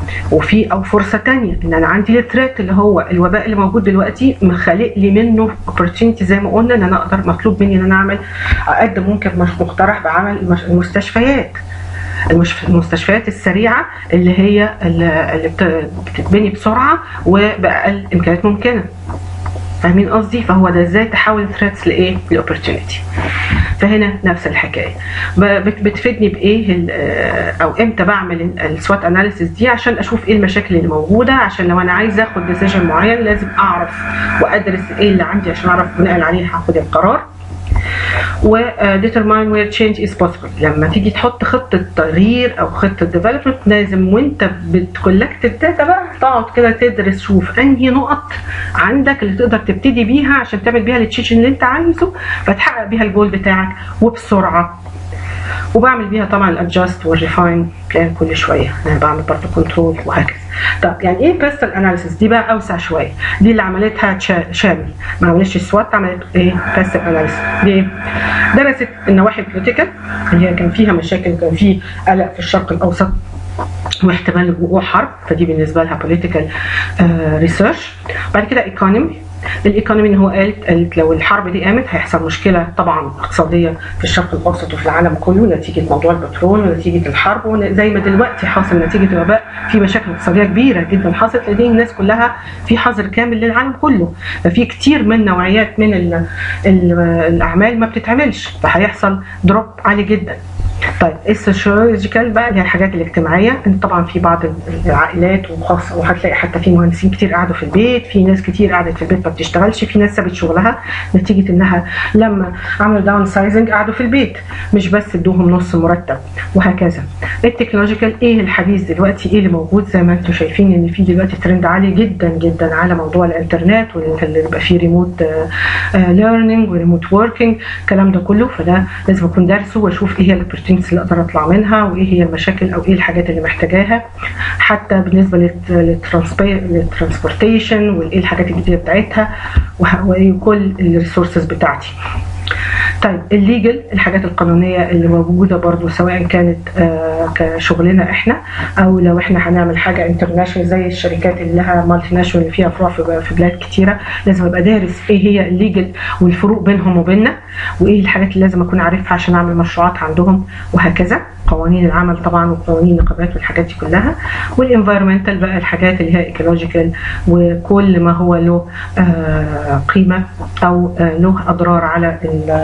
وفي او فرصه تانية ان انا عندي الثريت اللي هو الوباء اللي موجود دلوقتي مخلق لي منه opportunity زي ما قلنا ان انا اقدر مطلوب مني ان انا اعمل اقدم ممكن مش مقترح بعمل المش- المستشفيات المش- المستشفيات السريعه اللي هي اللي اللي بت- بتتبني بسرعه وباقل امكانيات ممكنه فاهمين قصدي فهو ده ازاي تحول الثريتس لايه لاوبورتيونيتي فهنا نفس الحكايه ب- بت- بتفيدني بايه ال- آه، او امتى بعمل السوات اناليسيس دي عشان اشوف ايه المشاكل اللي موجوده عشان لو انا عايز اخد ديسيجن معين لازم اعرف وادرس ايه اللي عندي عشان اعرف بناء عليه هاخد القرار و uh, determine where change is possible لما تيجي تحط خطة تغيير أو خطة development لازم وأنت بتكولكت الداتا بقى تقعد كده تدرس شوف أنهي نقط عندك اللي تقدر تبتدي بيها عشان تعمل بيها التشيشن اللي أنت عايزه فتحقق بيها الجول بتاعك وبسرعة وبعمل بيها طبعا الادجست والريفاين بلان كل شويه انا بعمل برضه كنترول وهكذا طب يعني ايه بيستل اناليسيس دي بقى اوسع شويه دي اللي عملتها تشا- شامل ما عملتش سوات عملت ايه بيستل اناليسيس دي ايه درست النواحي البوليتيكال اللي هي كان فيها مشاكل كان في قلق في الشرق الاوسط واحتمال وقوع حرب فدي بالنسبه لها بوليتيكال ريسيرش بعد كده ايكونومي الايكونومي ان هو قالت قالت لو الحرب دي قامت هيحصل مشكله طبعا اقتصاديه في الشرق الاوسط وفي العالم كله نتيجه موضوع البترول ونتيجه الحرب وزي ما دلوقتي حاصل نتيجه الوباء في مشاكل اقتصاديه كبيره جدا حصلت لان الناس كلها في حظر كامل للعالم كله ففي كتير من نوعيات من ال ال الاعمال ما بتتعملش فهيحصل دروب عالي جدا طيب السوشيولوجيكال بقى اللي هي الحاجات الاجتماعيه ان طبعا في بعض العائلات وخاصه وهتلاقي حتى في مهندسين كتير قعدوا في البيت في ناس كتير قعدت في البيت ما بتشتغلش في ناس سابت شغلها نتيجه انها لما عملوا داون سايزنج قعدوا في البيت مش بس ادوهم نص مرتب وهكذا التكنولوجيكال ايه الحديث دلوقتي ايه اللي موجود زي ما انتم شايفين ان في دلوقتي ترند عالي جدا جدا على موضوع الانترنت واللي يبقى فيه ريموت ليرنينج وريموت وركينج الكلام ده كله فده لازم اكون دارسه واشوف ايه هي الاوبورتيونيتيز اللي اقدر اطلع منها وايه هي المشاكل او ايه الحاجات اللي محتاجاها حتى بالنسبه للترانسبورتيشن وايه الحاجات الجديده بتاعتها وكل الريسورسز بتاعتي طيب الليجل الحاجات القانونيه اللي موجوده برضو سواء كانت آه كشغلنا احنا او لو احنا هنعمل حاجه انترناشونال زي الشركات اللي لها مالتي ناشونال اللي فيها فروع في بلاد كتيره لازم ابقى دارس ايه هي الليجل والفروق بينهم وبيننا وايه الحاجات اللي لازم اكون عارفها عشان اعمل مشروعات عندهم وهكذا قوانين العمل طبعا وقوانين النقابات والحاجات دي كلها والانفايرمنتال بقى الحاجات اللي هي ايكولوجيكال وكل ما هو له آه قيمه او آه له اضرار على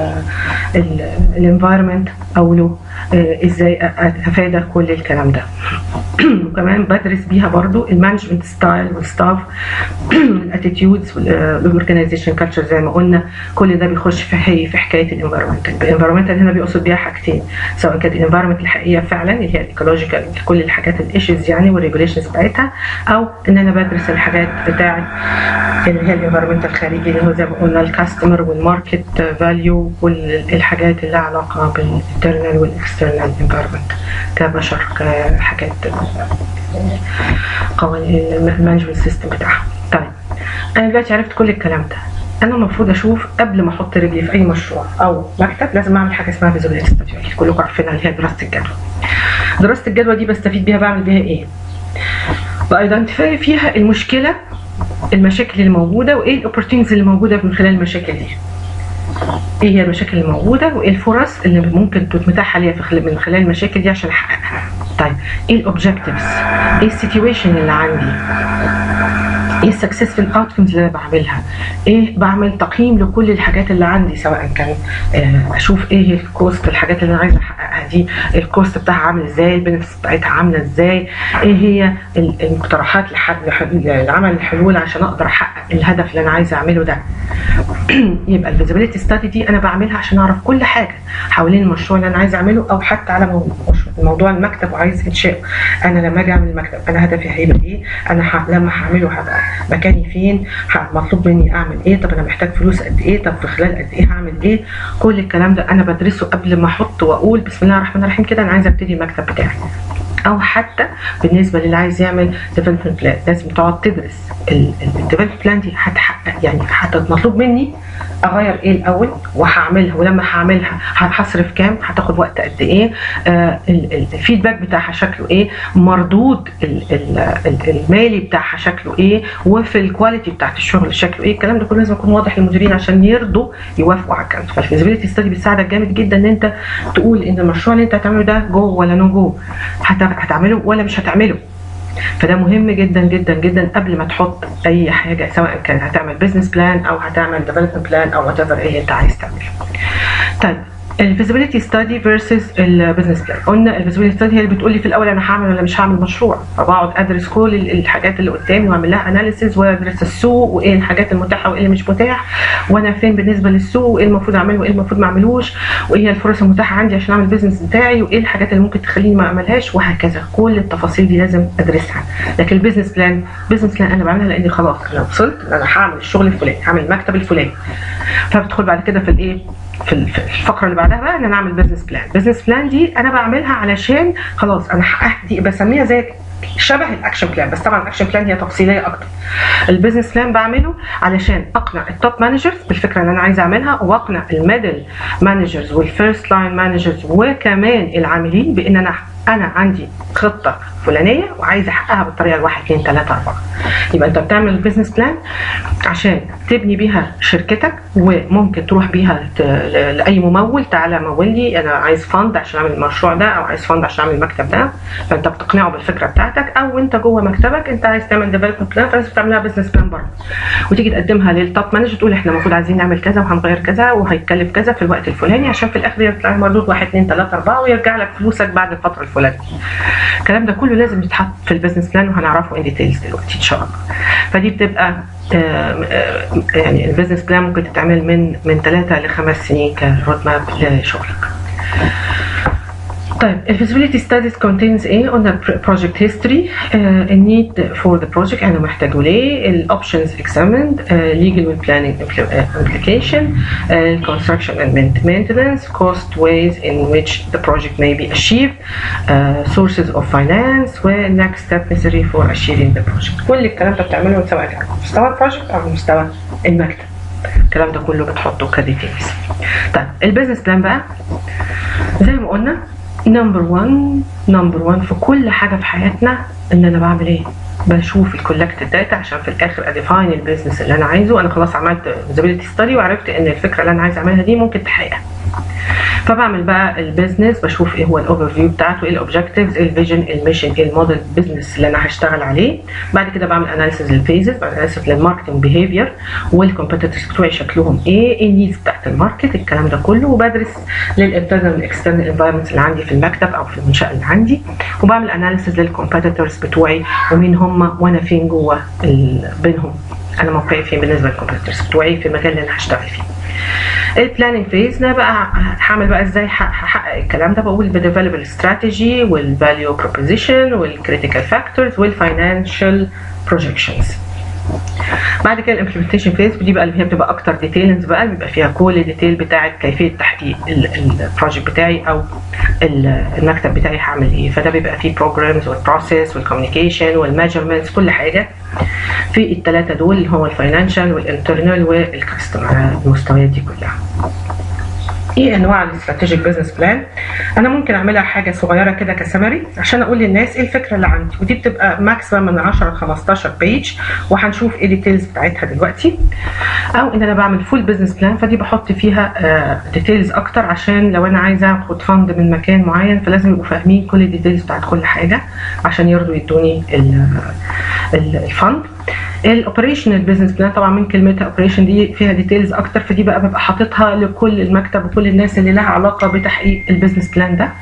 الانفايرمنت او له آه ازاي اتفادى كل الكلام ده وكمان بدرس بيها برضو المانجمنت ستايل والستاف الاتيتيودز والاورجنايزيشن كلتشر زي ما قلنا كل ده بيخش في حي في حكايه الانفايرمنتال الانفايرمنتال هنا بيقصد بيها حاجتين سواء كانت الانفايرمنت الحقيقيه فعلا اللي هي الايكولوجيكال كل الحاجات الايشوز يعني والريجوليشنز بتاعتها او ان انا بدرس الحاجات بتاعه اللي هي الانفايرمنت الخارجي اللي هو زي ما قلنا الكاستمر والماركت فاليو والحاجات اللي لها علاقه بالانترنال والاكسترنال انفايرمنت كبشر كحاجات قوانين المانجمنت سيستم بتاعها طيب انا دلوقتي عرفت كل الكلام ده انا المفروض اشوف قبل ما احط رجلي في اي مشروع او مكتب لازم اعمل حاجه اسمها فيزواليتي ستادي كلكم عارفينها اللي هي دراسه الجدوى دراسه الجدوى دي بستفيد بيها بعمل بيها ايه بايدنتيفاي فيها المشكله المشاكل اللي موجوده وايه الاوبورتونيتيز اللي موجوده من خلال المشاكل دي ايه هي المشاكل اللي موجوده وايه الفرص اللي ممكن تتمتاح ليا في خلال من خلال المشاكل دي عشان احققها طيب ايه الاوبجكتيفز ايه السيتويشن اللي عندي ايه السكسسفل اوتكمز اللي انا بعملها ايه بعمل تقييم لكل الحاجات اللي عندي سواء كان آه اشوف ايه الكوست الحاجات اللي انا عايزه احققها دي الكوست بتاعها عامل ازاي البنفس بتاعتها عامله ازاي ايه هي المقترحات لعمل الحلول عشان اقدر احقق الهدف اللي انا عايزه اعمله ده يبقى الفيزيبيليتي ستادي دي انا بعملها عشان اعرف كل حاجه حوالين المشروع اللي انا عايزه اعمله او حتى على موضوع المكتب وعايز انشاء انا لما اجي اعمل المكتب انا هدفي هيبقى ايه انا ح... لما هعمله هبقى مكاني فين مطلوب مني اعمل ايه طب انا محتاج فلوس قد ايه طب في خلال قد ايه هعمل ايه كل الكلام ده انا بدرسه قبل ما احط واقول بسم الله الرحمن الرحيم كده انا عايزه ابتدي المكتب بتاعي او حتى بالنسبه للي عايز يعمل ديفلوبمنت بلان لازم تقعد تدرس الديفلوبمنت بلان دي هتحقق يعني حتى مطلوب مني اغير ايه الاول وهعملها ولما هعملها هصرف كام هتاخد وقت قد ايه آه الفيدباك بتاعها شكله ايه مردود ال ال ال المالي بتاعها شكله ايه وفي الكواليتي بتاعت الشغل شكله ايه الكلام ده كله لازم يكون واضح للمديرين عشان يرضوا يوافقوا على الكلام فالفيزيبيليتي ستادي بتساعدك جامد جدا ان انت تقول ان المشروع اللي انت هتعمله ده جو ولا نو جو هتعمله ولا مش هتعمله فده مهم جدا جدا جدا قبل ما تحط اي حاجه سواء كان هتعمل بزنس بلان او هتعمل ديفلوبمنت بلان او وات ايفر ايه انت عايز تعمله. طيب الفيزيبيليتي ستادي فيرسز البزنس بلان قلنا الفيزيبيليتي ستادي هي اللي بتقول لي في الاول انا هعمل ولا مش هعمل مشروع فبقعد ادرس كل الحاجات اللي قدامي واعمل لها اناليسيز وادرس السوق وايه الحاجات المتاحه وايه اللي مش متاح وانا فين بالنسبه للسوق وايه المفروض اعمله وايه المفروض ما اعملوش وايه هي الفرص المتاحه عندي عشان اعمل البيزنس بتاعي وايه الحاجات اللي ممكن تخليني ما اعملهاش وهكذا كل التفاصيل دي لازم ادرسها لكن البيزنس بلان البيزنس بلان انا بعملها لاني خلاص انا وصلت انا هعمل الشغل الفلاني هعمل المكتب الفلاني فبدخل بعد كده في الايه في الفقره اللي بعدها بقى ان انا اعمل بزنس بلان بزنس بلان دي انا بعملها علشان خلاص انا حققت دي بسميها زي شبه الاكشن بلان بس طبعا الاكشن بلان هي تفصيليه اكتر البيزنس بلان بعمله علشان اقنع التوب مانجرز بالفكره اللي انا عايزه اعملها واقنع الميدل مانجرز والفيرست لاين مانجرز وكمان العاملين بان انا انا عندي خطه فلانيه وعايز احققها بالطريقه الواحد اثنين ثلاثه اربعه يبقى انت بتعمل البيزنس بلان عشان تبني بيها شركتك وممكن تروح بيها لاي ممول تعالى مول لي انا عايز فند عشان اعمل المشروع ده او عايز فند عشان اعمل المكتب ده فانت بتقنعه بالفكره بتاعتك او انت جوه مكتبك انت عايز تعمل ديفلوبمنت بلان فلازم تعملها بزنس بلان برضه وتيجي تقدمها للتوب مانجر تقول احنا المفروض عايزين نعمل كذا وهنغير كذا وهيتكلف كذا في الوقت الفلاني عشان في الاخر يطلع مردود واحد اثنين ثلاثه اربعه ويرجع لك فلوسك بعد الفتره الفلانيه الكلام ده كله لازم يتحط في البيزنس بلان وهنعرفه ان ديتيلز دلوقتي ان شاء الله فدي بتبقى يعني البيزنس بلان ممكن تتعمل من من ثلاثة لخمس سنين كرود ماب لشغلك طيب الفيزيبيليتي ستاديز contains ايه قلنا project history uh, a need for the project انا محتاجه ليه الاوبشنز examined uh, legal and planning implication uh, construction and maintenance cost ways in which the project may be achieved uh, sources of finance و next step necessary for achieving the project كل الكلام ده بتعمله سواء على مستوى البروجكت او مستوى المكتب الكلام ده كله بتحطه كديتيلز طيب البيزنس بلان بقى زي ما قلنا نمبر 1 نمبر 1 في كل حاجه في حياتنا ان انا بعمل ايه بشوف الكولكت داتا عشان في الاخر اديفاين البيزنس اللي انا عايزه انا خلاص عملت فيزيبيليتي ستادي وعرفت ان الفكره اللي انا عايز اعملها دي ممكن تحقق فبعمل بقى البيزنس بشوف ايه هو الاوفر فيو بتاعته ايه الاوبجكتيفز ايه الفيجن ايه الميشن ايه الموديل بزنس اللي انا هشتغل عليه بعد كده بعمل اناليسيز للفيزز بعمل اناليسيز للماركتنج بيهيفير والكومبيتيتورز بتوعي شكلهم ايه ايه النيدز بتاعت الماركت الكلام ده كله وبدرس للانترنال والاكسترنال انفايرمنتس اللي عندي في المكتب او في المنشاه اللي عندي وبعمل اناليسيز للكومبيتيتورز بتوعي ومين هم وانا فين جوه بينهم انا موقعي فين بالنسبه للكومبيتيتورز بتوعي في المكان اللي انا هشتغل فيه البلاننج فيز ده بقى هعمل بقى ازاي هحقق الكلام ده بقول بديفلوب الاستراتيجي والفاليو بروبوزيشن والكريتيكال فاكتورز والفاينانشال بروجكشنز بعد كده الامبلمنتيشن فيز دي بقى اللي هي بتبقى اكتر ديتيلز بقى بيبقى فيها كل الديتيل بتاعه كيفيه تحقيق البروجكت بتاعي او المكتب بتاعي هعمل ايه فده بيبقى فيه بروجرامز والبروسيس والكوميونيكيشن والميجرمنتس كل حاجه في الثلاثه دول اللي هو الفاينانشال والانترنال والكاستمر المستويات دي كلها ايه انواع الاستراتيجيك بزنس بلان انا ممكن اعملها حاجه صغيره كده كسمري عشان اقول للناس ايه الفكره اللي عندي ودي بتبقى ماكسيمم من 10 ل 15 بيج وهنشوف ايه الديتيلز بتاعتها دلوقتي او ان انا بعمل فول بزنس بلان فدي بحط فيها ديتيلز اكتر عشان لو انا عايزه اخد فند من مكان معين فلازم يبقوا فاهمين كل الديتيلز بتاعت كل حاجه عشان يرضوا يدوني الفند الاوبريشنال بزنس بلان طبعا من كلمتها اوبريشن دي فيها ديتيلز اكتر فدي بقى ببقى حاططها لكل المكتب وكل الناس اللي لها علاقه بتحقيق البزنس بلان ده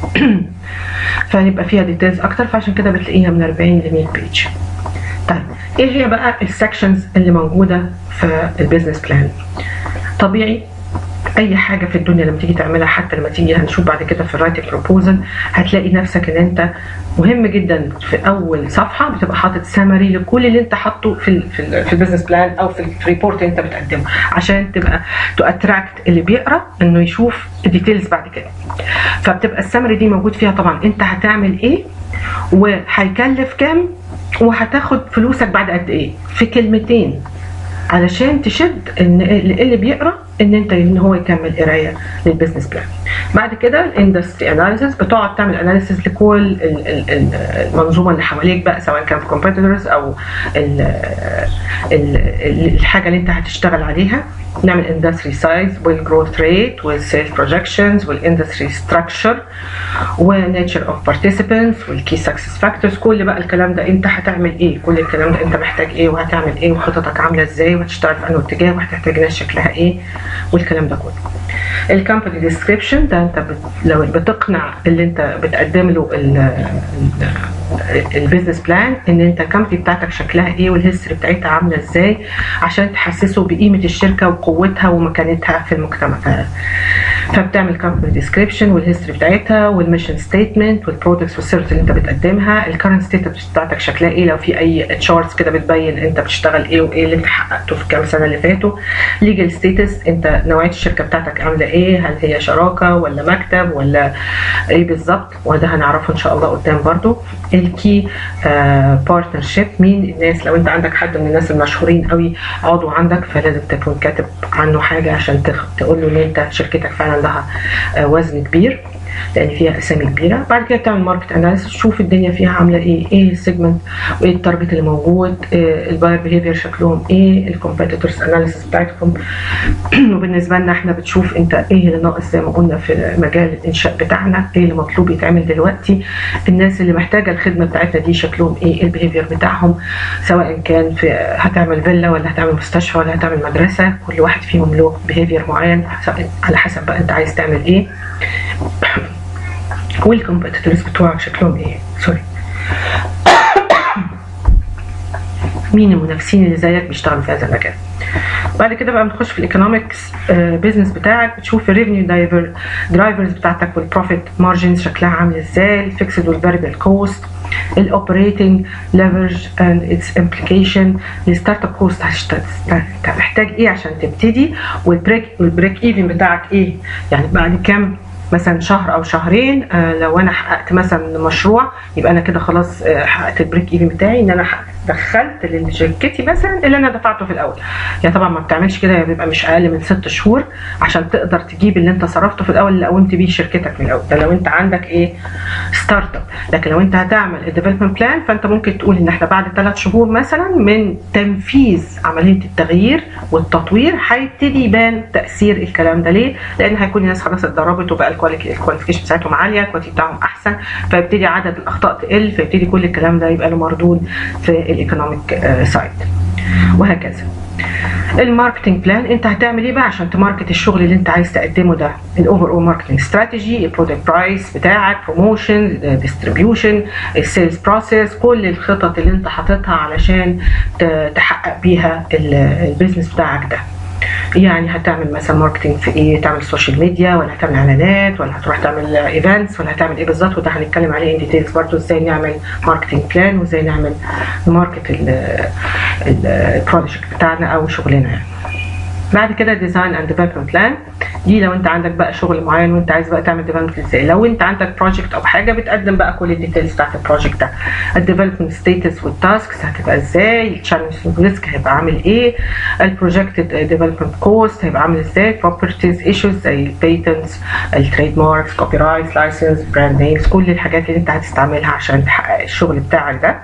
فيبقى فيها ديتيلز اكتر فعشان كده بتلاقيها من 40 ل 100 بيج طيب ايه هي بقى السكشنز اللي موجوده في البيزنس بلان طبيعي اي حاجه في الدنيا لما تيجي تعملها حتى لما تيجي هنشوف بعد كده في الرايتنج بروبوزل هتلاقي نفسك ان انت مهم جدا في اول صفحه بتبقى حاطط سمري لكل اللي انت حاطه في ال في, ال في البيزنس بلان او في الريبورت اللي انت بتقدمه عشان تبقى تو اتراكت اللي بيقرا انه يشوف الديتيلز بعد كده فبتبقى السمري دي موجود فيها طبعا انت هتعمل ايه وهيكلف كام وهتاخد فلوسك بعد قد ايه في كلمتين علشان تشد ان اللي بيقرا ان انت ان هو يكمل قرايه للبزنس بلان بعد كده الاندستري اناليسيس بتقعد تعمل اناليسيس لكل ال- ال- ال- المنظومه اللي حواليك بقى سواء كان في كومبيتيتورز او ال ال ال- الحاجه اللي انت هتشتغل عليها نعمل اندستري سايز والجروث ريت والسيلز بروجكشنز والاندستري ستراكشر ونيتشر اوف بارتيسيبنتس والكي سكسس فاكتورز كل بقى الكلام ده انت هتعمل ايه كل الكلام ده انت محتاج ايه وهتعمل ايه وخططك عامله ازاي وهتشتغل في انه اتجاه وهتحتاج ناس شكلها ايه والكلام ده كله الكامباني ديسكريبشن ده انت بت... لو بتقنع اللي انت بتقدم له البيزنس بلان ان انت الكامباني بتاعتك شكلها ايه والهيستوري بتاعتها عامله ازاي عشان تحسسه بقيمه الشركه وقوتها ومكانتها في المجتمع فبتعمل كامباني ديسكريبشن والهيستوري بتاعتها والميشن ستيتمنت والبرودكتس والسيرفيس اللي انت بتقدمها الكرنت ستيتس بتاعتك شكلها ايه لو في اي تشارتس كده بتبين انت بتشتغل ايه وايه اللي انت حققته في كام سنه اللي فاتوا ليجل ستيتس انت نوعيه الشركه بتاعتك عامله ايه هل هي شراكه ولا مكتب ولا ايه بالظبط وده هنعرفه ان شاء الله قدام برضو الكي بارتنرشيب مين الناس لو انت عندك حد من الناس المشهورين قوي عضو عندك فلازم تكون كاتب عنه حاجه عشان تقول له ان انت شركتك فعلا لها آه وزن كبير لان فيها اسامي كبيره بعد كده تعمل ماركت اناليسيس تشوف الدنيا فيها عامله ايه ايه السيجمنت وايه التارجت اللي موجود إيه الباير بيهيفير شكلهم ايه الكومبيتيتورز اناليسيس بتاعتكم وبالنسبه لنا احنا بتشوف انت ايه اللي ناقص زي ما قلنا في مجال الانشاء بتاعنا ايه اللي مطلوب يتعمل دلوقتي الناس اللي محتاجه الخدمه بتاعتنا دي شكلهم ايه البيهيفير بتاعهم سواء كان في هتعمل فيلا ولا هتعمل مستشفى ولا هتعمل مدرسه كل واحد فيهم له بيهيفير معين على حسب بقى انت عايز تعمل ايه والكومبيتيتورز بتوعك شكلهم ايه سوري مين المنافسين اللي زيك بيشتغلوا في هذا المجال بعد كده بقى بنخش في الايكونومكس بزنس بتاعك بتشوف الريفينيو دايفر درايفرز بتاعتك والبروفيت مارجنز شكلها عامل ازاي الفيكسد والفاريبل كوست الاوبريتنج ليفرج اند اتس امبليكيشن الستارت اب كوست محتاج ايه عشان تبتدي والبريك والبريك ايفن بتاعك ايه يعني بعد كام مثلا شهر او شهرين آه لو انا حققت مثلا مشروع يبقى انا كده خلاص آه حققت البريك ايفن بتاعي ان انا دخلت لشركتي مثلا اللي انا دفعته في الاول يعني طبعا ما بتعملش كده بيبقى مش اقل من ست شهور عشان تقدر تجيب اللي انت صرفته في الاول اللي قومت بيه شركتك من الاول ده لو انت عندك ايه ستارت اب لكن لو انت هتعمل الديفلوبمنت بلان فانت ممكن تقول ان احنا بعد ثلاث شهور مثلا من تنفيذ عمليه التغيير والتطوير هيبتدي يبان تاثير الكلام ده ليه؟ لان هيكون الناس خلاص اتدربت وبقى الكواليفيكيشن بتاعتهم عاليه الكواليتي بتاعهم احسن فيبتدي عدد الاخطاء تقل فيبتدي كل الكلام ده يبقى له مردود في الايكونوميك سايد وهكذا الماركتنج بلان انت هتعمل ايه بقى عشان تماركت الشغل اللي انت عايز تقدمه ده الاوفر اول ماركتنج استراتيجي البرودكت برايس بتاعك بروموشن ديستريبيوشن السيلز بروسيس كل الخطط اللي انت حاططها علشان تحقق بيها البيزنس بتاعك ده يعني هتعمل مثلا ماركتنج في ايه تعمل سوشيال ميديا ولا هتعمل اعلانات ولا هتروح تعمل ايفنتس ولا هتعمل ايه بالظبط وده هنتكلم عليه ان ديتيلز برضه ازاي نعمل ماركتنج بلان وازاي نعمل ماركت البروجكت بتاعنا او شغلنا يعني بعد كده ديزاين اند ديفلوبمنت بلان دي لو انت عندك بقى شغل معين وانت عايز بقى تعمل ديفلوبمنت ازاي لو انت عندك بروجكت او حاجه بتقدم بقى كل الديتيلز بتاعت البروجكت ده الديفلوبمنت ستاتس والتاسكس هتبقى ازاي التشالنج ريسك هيبقى عامل ايه البروجكت ديفلوبمنت كوست هيبقى عامل ازاي بروبرتيز ايشوز زي البيتنتس التريد ماركس كوبي رايتس لايسنس براند نيمز كل الحاجات اللي انت هتستعملها عشان تحقق الشغل بتاعك ده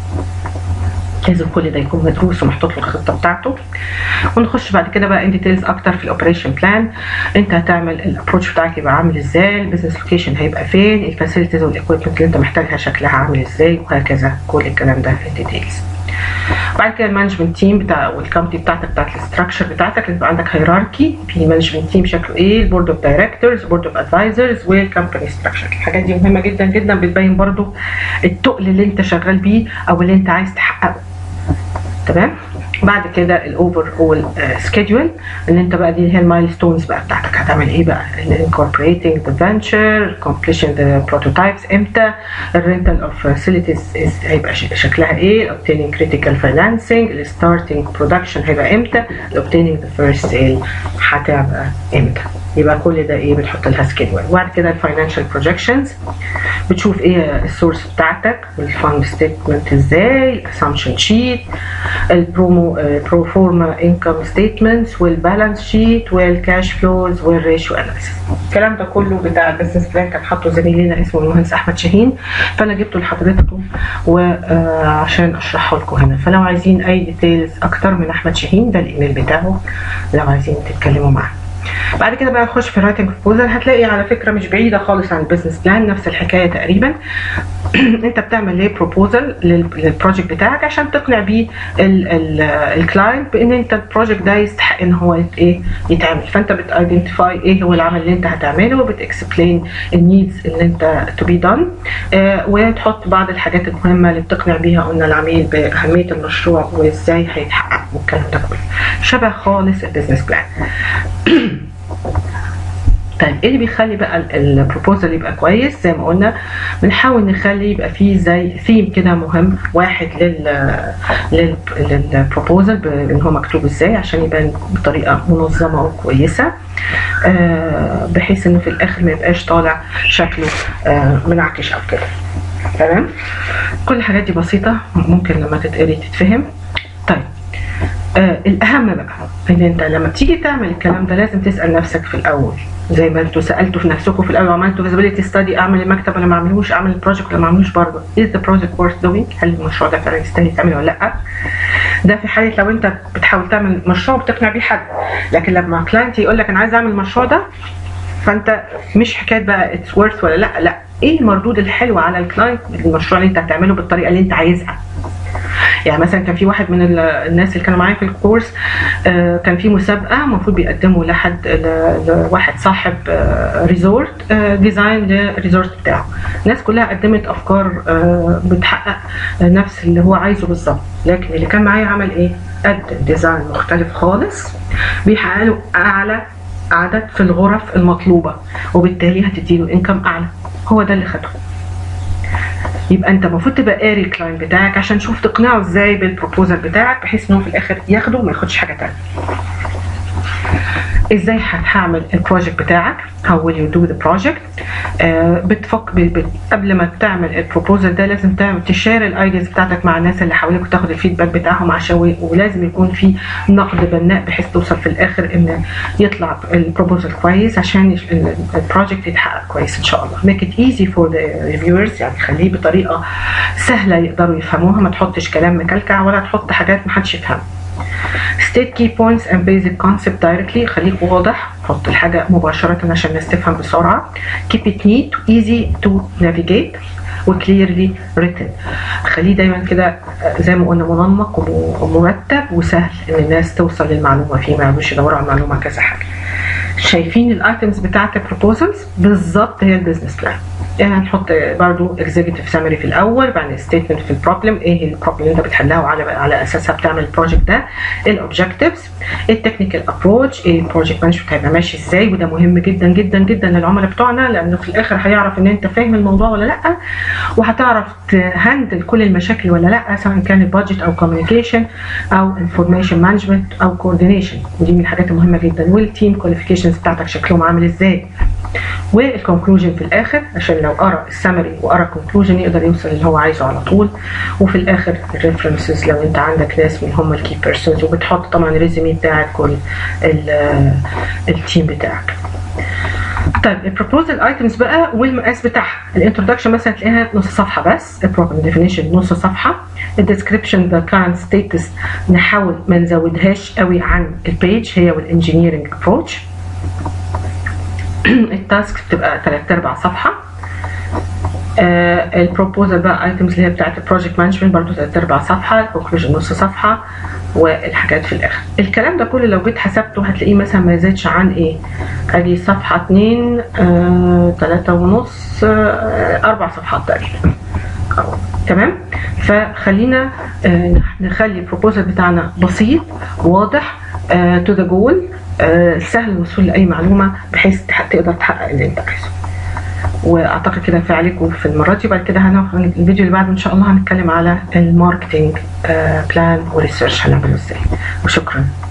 لازم كل ده يكون مدروس ومحطوط له الخطه بتاعته ونخش بعد كده بقى ان ديتيلز اكتر في الاوبريشن بلان انت هتعمل الابروتش بتاعك يبقى عامل ازاي البيزنس لوكيشن هيبقى فين الفاسيلتيز والاكويبمنت اللي انت محتاجها شكلها عامل ازاي وهكذا كل الكلام ده في ديتيلز بعد كده المانجمنت تيم بتاع والكوميتي بتاعتك بتاعت الاستراكشر بتاعتك يبقى عندك هيراركي في مانجمنت تيم شكله ايه البورد اوف دايركتورز بورد اوف ادفايزرز والكمباني ستراكشر الحاجات دي مهمه جدا جدا بتبين برضو التقل اللي انت شغال بيه او اللي انت عايز تحققه تمام بعد كده الاوفر اول سكيدول اللي انت بقى دي هي المايلستونز بقى بتاعتك هتعمل ايه بقى incorporating the venture completion the prototypes امتى الرينتال اوف facilities هيبقى شكلها ايه obtaining critical financing starting production هيبقى امتى obtaining the first sale هتبقى امتى يبقى كل ده ايه بنحط لها سكيدول وبعد كده الفاينانشال بروجكشنز بتشوف ايه السورس بتاعتك والفاند ستيتمنت ازاي الاسامبشن شيت البرومو برو فورما انكم ستيتمنتس والبالانس شيت والكاش فلوز والريشيو اناليسيس الكلام ده كله بتاع البيزنس بلان كان حاطه زميلنا اسمه المهندس احمد شاهين فانا جبته لحضرتكم وعشان اشرحه لكم هنا فلو عايزين اي ديتيلز اكتر من احمد شاهين ده الايميل بتاعه لو عايزين تتكلموا معاه بعد كده بقى نخش في الرايتنج بروبوزل هتلاقي على فكره مش بعيده خالص عن البيزنس بلان نفس الحكايه تقريبا انت بتعمل ليه بروبوزل للبروجكت بتاعك عشان تقنع بيه الكلاينت بان انت البروجكت ده يستحق ان هو ايه يتعمل فانت بتايدنتيفاي ايه هو العمل اللي انت هتعمله وبتكسبلين النيدز اللي انت تو بي دون وتحط بعض الحاجات المهمه اللي بتقنع بيها قلنا العميل باهميه المشروع وازاي هيتحقق والكلام ده كله شبه خالص البيزنس بلان طيب ايه اللي بيخلي بقى البروبوزال يبقى كويس زي ما قلنا بنحاول نخلي يبقى فيه زي ثيم كده مهم واحد لل للبروبوزال ان هو مكتوب ازاي عشان يبان بطريقه منظمه وكويسه آه بحيث انه في الاخر ما يبقاش طالع شكله آه منعكش او كده تمام كل الحاجات دي بسيطه ممكن لما تتقري تتفهم طيب آه الاهم بقى ان انت لما تيجي تعمل الكلام ده لازم تسال نفسك في الاول زي ما انتوا سالتوا في نفسكم في الاول عملتوا فيزابيلتي ستادي اعمل المكتب ولا ما اعملوش اعمل البروجكت ولا ما اعملوش برضه از ذا بروجكت ورث دوينج هل المشروع ده فعلا يستاهل يتعمل ولا لا ده في حاله لو انت بتحاول تعمل مشروع بتقنع بيه حد لكن لما كلاينت يقول لك انا عايز اعمل المشروع ده فانت مش حكايه بقى اتس ورث ولا لا لا ايه المردود الحلو على الكلاينت المشروع اللي انت هتعمله بالطريقه اللي انت عايزها يعني مثلا كان في واحد من الناس اللي كانوا معايا في الكورس كان في مسابقه المفروض بيقدموا لحد لواحد صاحب ريزورت ديزاين للريزورت بتاعه الناس كلها قدمت افكار بتحقق نفس اللي هو عايزه بالظبط لكن اللي كان معايا عمل ايه قدم ديزاين مختلف خالص بيحقق له اعلى عدد في الغرف المطلوبه وبالتالي هتديله انكم اعلى هو ده اللي خده يبقى انت المفروض تبقى قاري الكلاينت بتاعك عشان تشوف تقنعه ازاي بالبروبوزال بتاعك بحيث ان هو في الاخر ياخده وما ياخدش حاجه تانية ازاي هتعمل البروجكت بتاعك how will you do the project آه بتفك ب... قبل ما تعمل البروبوزال ده لازم تعمل تشير الايدياز بتاعتك مع الناس اللي حواليك وتاخد الفيدباك بتاعهم عشان و... ولازم يكون في نقد بناء بحيث توصل في الاخر ان يطلع البروبوزال كويس عشان البروجكت يتحقق كويس ان شاء الله make it easy for the reviewers يعني خليه بطريقه سهله يقدروا يفهموها ما تحطش كلام مكلكع ولا تحط حاجات ما حدش يفهمها state key points and basic concept directly خليك واضح حط الحاجة مباشرة عشان الناس تفهم بسرعة keep it neat easy to navigate وكليرلي written خليه دايما كده زي ما قلنا منمق ومرتب وسهل ان الناس توصل للمعلومه فيه ما يقعدوش يدوروا على المعلومه كذا حاجه شايفين الايتمز بتاعت البروبوزلز بالظبط هي البيزنس بلان يعني هنحط برضو اكزيكتيف سامري في الاول بعدين ستيتمنت في البروبلم ايه البروبلم اللي انت بتحلها وعلى على اساسها بتعمل البروجكت ده الاوبجكتيفز التكنيكال ابروتش ايه البروجكت مانجمنت هيبقى ماشي ازاي وده مهم جدا جدا جدا للعملاء بتوعنا لانه في الاخر هيعرف ان انت فاهم الموضوع ولا لا وهتعرف تهندل كل المشاكل ولا لا سواء كان البادجت او كوميونيكيشن او انفورميشن مانجمنت او كوردينيشن ودي من الحاجات المهمه جدا والتيم كواليفيكيشنز بتاعتك شكلهم عامل ازاي والكونكلوجن في الاخر عشان لو قرا السمري وقرا الكونكلوجن يقدر يوصل اللي هو عايزه على طول وفي الاخر الريفرنسز لو انت عندك ناس من هم الكي بيرسونز وبتحط طبعا الريزومي بتاعك كل التيم بتاعك طيب البروبوزال ايتمز بقى والمقاس بتاعها الانترودكشن مثلا تلاقيها نص صفحه بس البروبلم ديفينيشن نص صفحه الديسكربشن ذا كارنت ستيتس نحاول ما نزودهاش قوي عن البيج هي والانجينيرنج ابروتش التاسك بتبقى ثلاث ارباع صفحه آه البروبوزال بقى ايتمز اللي هي بتاعت البروجكت مانجمنت برضه ثلاث ارباع صفحه الكونكلوجن نص صفحه والحاجات في الاخر الكلام ده كله لو جيت حسبته هتلاقيه مثلا ما يزيدش عن ايه ادي صفحه اتنين آه تلاتة ونص آه اربع صفحات تقريبا تمام فخلينا آه نخلي البروبوزال بتاعنا بسيط واضح تو ذا جول سهل الوصول لاي معلومه بحيث تقدر تحقق اللي انت عايزه واعتقد كده في عليكم في المره دي وبعد كده هناخد الفيديو اللي بعده ان شاء الله هنتكلم على الماركتنج بلان وريسيرش هنعمله ازاي وشكرا